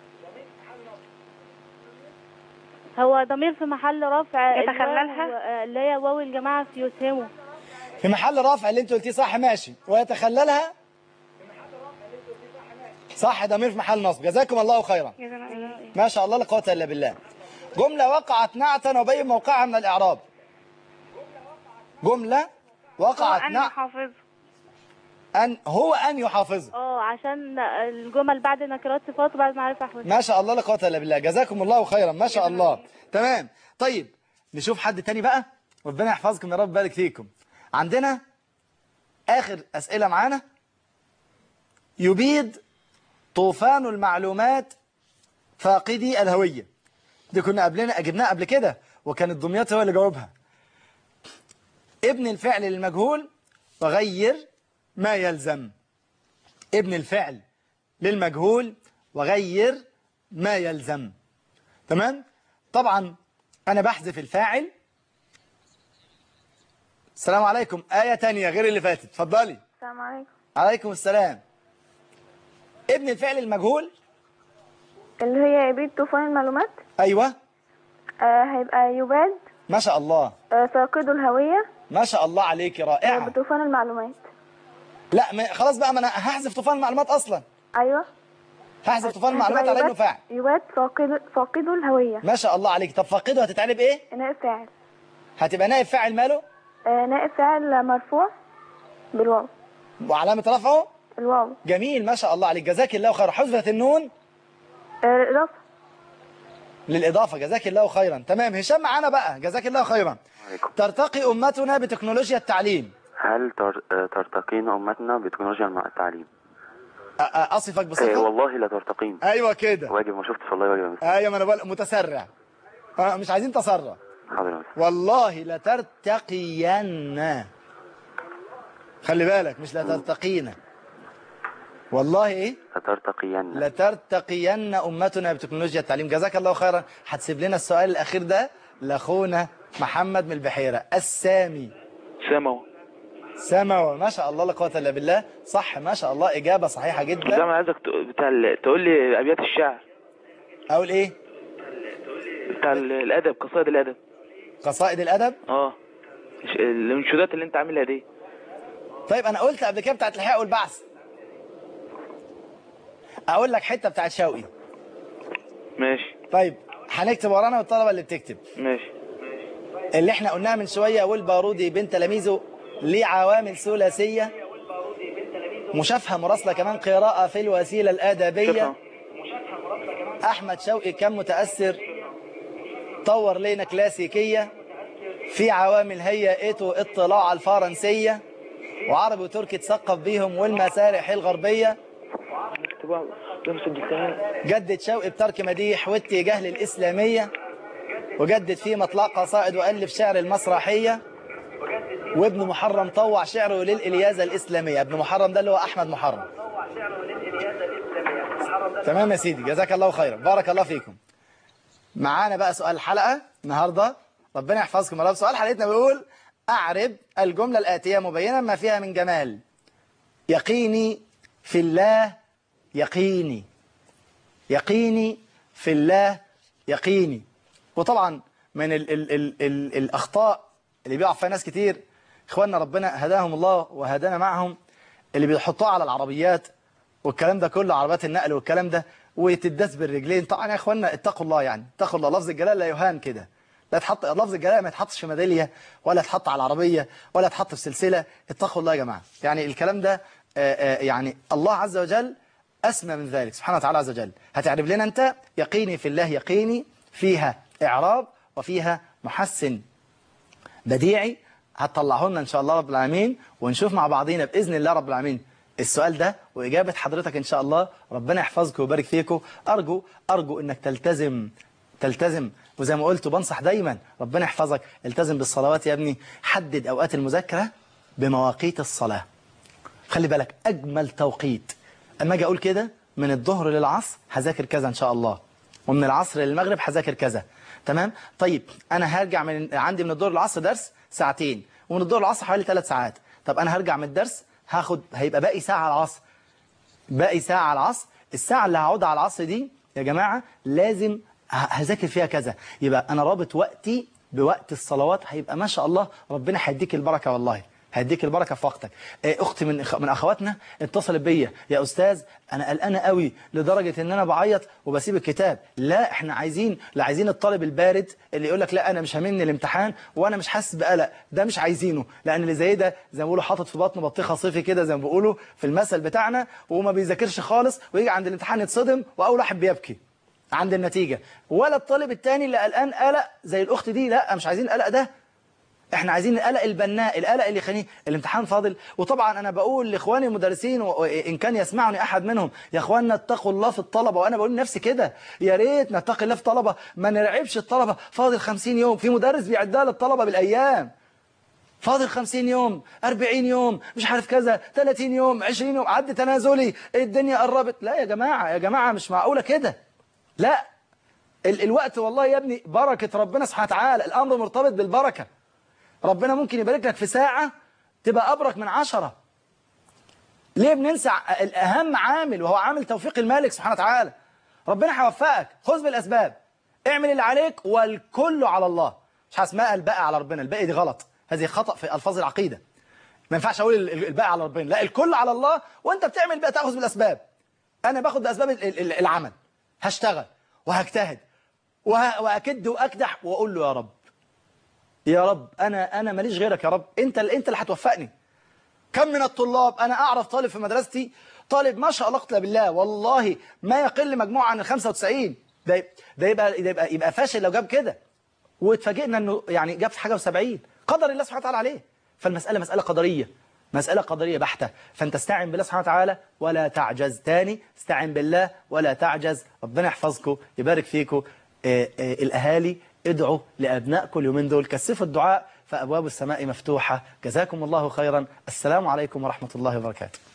هو ضمير في محل رفع يتخللها؟ الواو، اه، اللي هي واو الجماعة في يسهموا في محل رفع اللي انت قلتيه صح ماشي ويتخللها صح ضمير في محل نصب جزاكم الله خيرا ما شاء الله لا قوه الا بالله جمله وقعت نعتا وبين موقعها من الاعراب جمله وقعت أن نعتا يحافظ ان هو ان يحافظه اه عشان الجمل بعد نكرات صفات وبعد معرفة أحوال ما شاء الله لا قوه الا بالله جزاكم الله خيرا ما شاء الله تمام طيب نشوف حد تاني بقى ربنا يحفظكم يا رب بارك فيكم عندنا اخر اسئله معانا يبيد طوفان المعلومات فاقدي الهويه دي كنا قبلنا جبناها قبل كده وكان الدمياطي هو اللي جاوبها ابن الفعل للمجهول وغير ما يلزم ابن الفعل للمجهول وغير ما يلزم تمام طبعا انا بحذف الفاعل السلام عليكم آية تانية غير اللي فاتت اتفضلي السلام عليكم عليكم السلام ابن الفعل المجهول اللي هي يبيد طوفان المعلومات ايوه آه هيبقى يباد ما شاء الله آه فاقد الهوية ما شاء الله عليك رائعة بطوفان المعلومات لا ما خلاص بقى ما انا هحذف طوفان المعلومات اصلا أيوة هحذف طوفان المعلومات هتبقى على انه يباد- فاعل يباد فاقد فاقد الهوية ما شاء الله عليك طب فاقده هتتعرب ايه نائب فاعل هتبقى نائب فاعل ماله آه نائب فاعل مرفوع بالواو وعلامة رفعه الواو جميل ما شاء الله عليك جزاك الله خير حذفت النون آه الإضافة للإضافة جزاك الله خيرا تمام هشام معانا بقى جزاك الله خيرا ترتقي أمتنا بتكنولوجيا التعليم هل تر... آه، ترتقين أمتنا بتكنولوجيا الم- التعليم؟ أ- أ- أصفك آه بصفة والله لا ترتقين أيوة كده واجب ما شفتش والله واجب يا مستر. أيوة ما أنا بقول متسرع آه، مش عايزين تسرع حاضر يا مستر. والله لترتقين خلي بالك مش لا ترتقين والله ايه لترتقين لترتقين امتنا بتكنولوجيا التعليم جزاك الله خيرا هتسيب لنا السؤال الاخير ده لاخونا محمد من البحيره السامي سمو سمو ما شاء الله لا قوه الا بالله صح ما شاء الله اجابه صحيحه ده جدا انا عايزك ت- بتاع ال- تقول لي ابيات الشعر اقول ايه بتاع ال- الادب قصائد الادب قصائد الادب اه ش- الانشودات اللي انت عاملها دي طيب انا قلت قبل كده بتاعت الحياء والبعث اقول لك حته بتاعت شوقي ماشي طيب هنكتب ورانا والطلبه اللي بتكتب ماشي اللي احنا قلناها من شويه والبارودي بين تلاميذه ليه عوامل ثلاثيه مشافهه مراسله كمان قراءه في الوسيله الادبيه شكرا. احمد شوقي كان متاثر طور لينا كلاسيكيه في عوامل هيئته اطلاع الفرنسيه وعربي وتركي تثقف بيهم والمسارح الغربيه جدد شوقي بترك مديح واتجاه للإسلامية وجدد فيه مطلع قصائد وألف شعر المسرحية وابن محرم طوع شعره للإلياذة الإسلامية ابن محرم ده اللي هو أحمد محرم تمام يا سيدي جزاك الله خيرا بارك الله فيكم معانا بقى سؤال الحلقة النهاردة ربنا يحفظكم يا رب سؤال حلقتنا بيقول أعرب الجملة الآتية مبينا ما فيها من جمال يقيني في الله يقيني يقيني في الله يقيني وطبعا من ال ال ال ال الأخطاء اللي بيقع فيها ناس كتير إخواننا ربنا هداهم الله وهدانا معهم اللي بيحطوها على العربيات والكلام ده كله عربيات النقل والكلام ده وتداس بالرجلين طبعا يا إخواننا اتقوا الله يعني اتقوا الله لفظ الجلال لا يهان كده لا تحط لفظ الجلال ما يتحطش في ميداليه ولا يتحط على العربية ولا يتحط في سلسلة اتقوا الله يا جماعة يعني الكلام ده آه، آه، يعني الله عز وجل أسمى من ذلك سبحانه وتعالى عز وجل هتعرف لنا أنت يقيني في الله يقيني فيها إعراب وفيها محسن بديعي هتطلعه لنا إن شاء الله رب العالمين ونشوف مع بعضينا بإذن الله رب العالمين السؤال ده وإجابة حضرتك إن شاء الله ربنا يحفظكم ويبارك فيكم أرجو أرجو إنك تلتزم تلتزم وزي ما قلت بنصح دايما ربنا يحفظك التزم بالصلوات يا ابني حدد أوقات المذاكرة بمواقيت الصلاة خلي بالك أجمل توقيت أما أجي أقول كده من الظهر للعصر هذاكر كذا إن شاء الله ومن العصر للمغرب هذاكر كذا تمام طيب أنا هرجع من عندي من الظهر للعصر درس ساعتين ومن الظهر للعصر حوالي ثلاث ساعات طب أنا هرجع من الدرس هاخد هيبقى باقي ساعة على العصر باقي ساعة على العصر الساعة اللي هقعدها على العصر دي يا جماعة لازم ه- هذاكر فيها كذا يبقى أنا رابط وقتي بوقت الصلوات هيبقى ما شاء الله ربنا هيديك البركة والله هيديك البركة في وقتك آه، أختي من أخ- من أخواتنا اتصلت بيا يا أستاذ أنا قلقانة قوي لدرجة إن أنا بعيط وبسيب الكتاب لا إحنا عايزين لا عايزين الطالب البارد اللي يقول لك لا أنا مش هاممني الامتحان وأنا مش حاسس بقلق ده مش عايزينه لأن اللي زي ده زي ما بيقولوا حاطط في بطنه بطيخة صيفي كده زي ما بيقولوا في المثل بتاعنا وما بيذاكرش خالص ويجي عند الامتحان يتصدم وأول واحد بيبكي عند النتيجة ولا الطالب التاني اللي قلقان قلق زي الأخت دي لا مش عايزين القلق ده احنا عايزين القلق البناء القلق اللي يخليه الامتحان فاضل وطبعا انا بقول لاخواني المدرسين وان كان يسمعني احد منهم يا اخواننا اتقوا الله في الطلبه وانا بقول لنفسي كده يا ريت نتقي الله في الطلبه ما نرعبش الطلبه فاضل 50 يوم في مدرس بيعدها للطلبه بالايام فاضل 50 يوم 40 يوم مش عارف كذا 30 يوم 20 يوم عد تنازلي الدنيا قربت لا يا جماعه يا جماعه مش معقوله كده لا ال الوقت والله يا ابني بركه ربنا سبحانه وتعالى الامر مرتبط بالبركه ربنا ممكن يبارك لك في ساعة تبقى أبرك من عشرة ليه بننسى الأهم عامل وهو عامل توفيق المالك سبحانه وتعالى ربنا هيوفقك خذ بالأسباب اعمل اللي عليك والكل على الله مش هسماء الباقي على ربنا الباقي دي غلط هذه خطأ في ألفاظ العقيدة ما ينفعش أقول ال- الباقي على ربنا لا الكل على الله وأنت بتعمل بقى تأخذ بالأسباب أنا باخد بأسباب ال- ال- العمل هشتغل وهجتهد وه- وأكد وأكدح وأقول له يا رب يا رب انا انا ماليش غيرك يا رب انت اللي انت اللي هتوفقني كم من الطلاب انا اعرف طالب في مدرستي طالب ما شاء الله قتل بالله والله ما يقل مجموعه عن ال 95 ده ده يبقى ده يبقى يبقى فاشل لو جاب كده واتفاجئنا انه يعني جاب في حاجه و70 قدر الله سبحانه وتعالى عليه فالمساله مساله قدريه مسألة قدرية بحتة فانت استعن بالله سبحانه وتعالى ولا تعجز تاني استعن بالله ولا تعجز ربنا يحفظكم يبارك فيكم آه، آه، الأهالي ادعوا لأبنائكم اليومين دول كثفوا الدعاء فأبواب السماء مفتوحة جزاكم الله خيرا السلام عليكم ورحمة الله وبركاته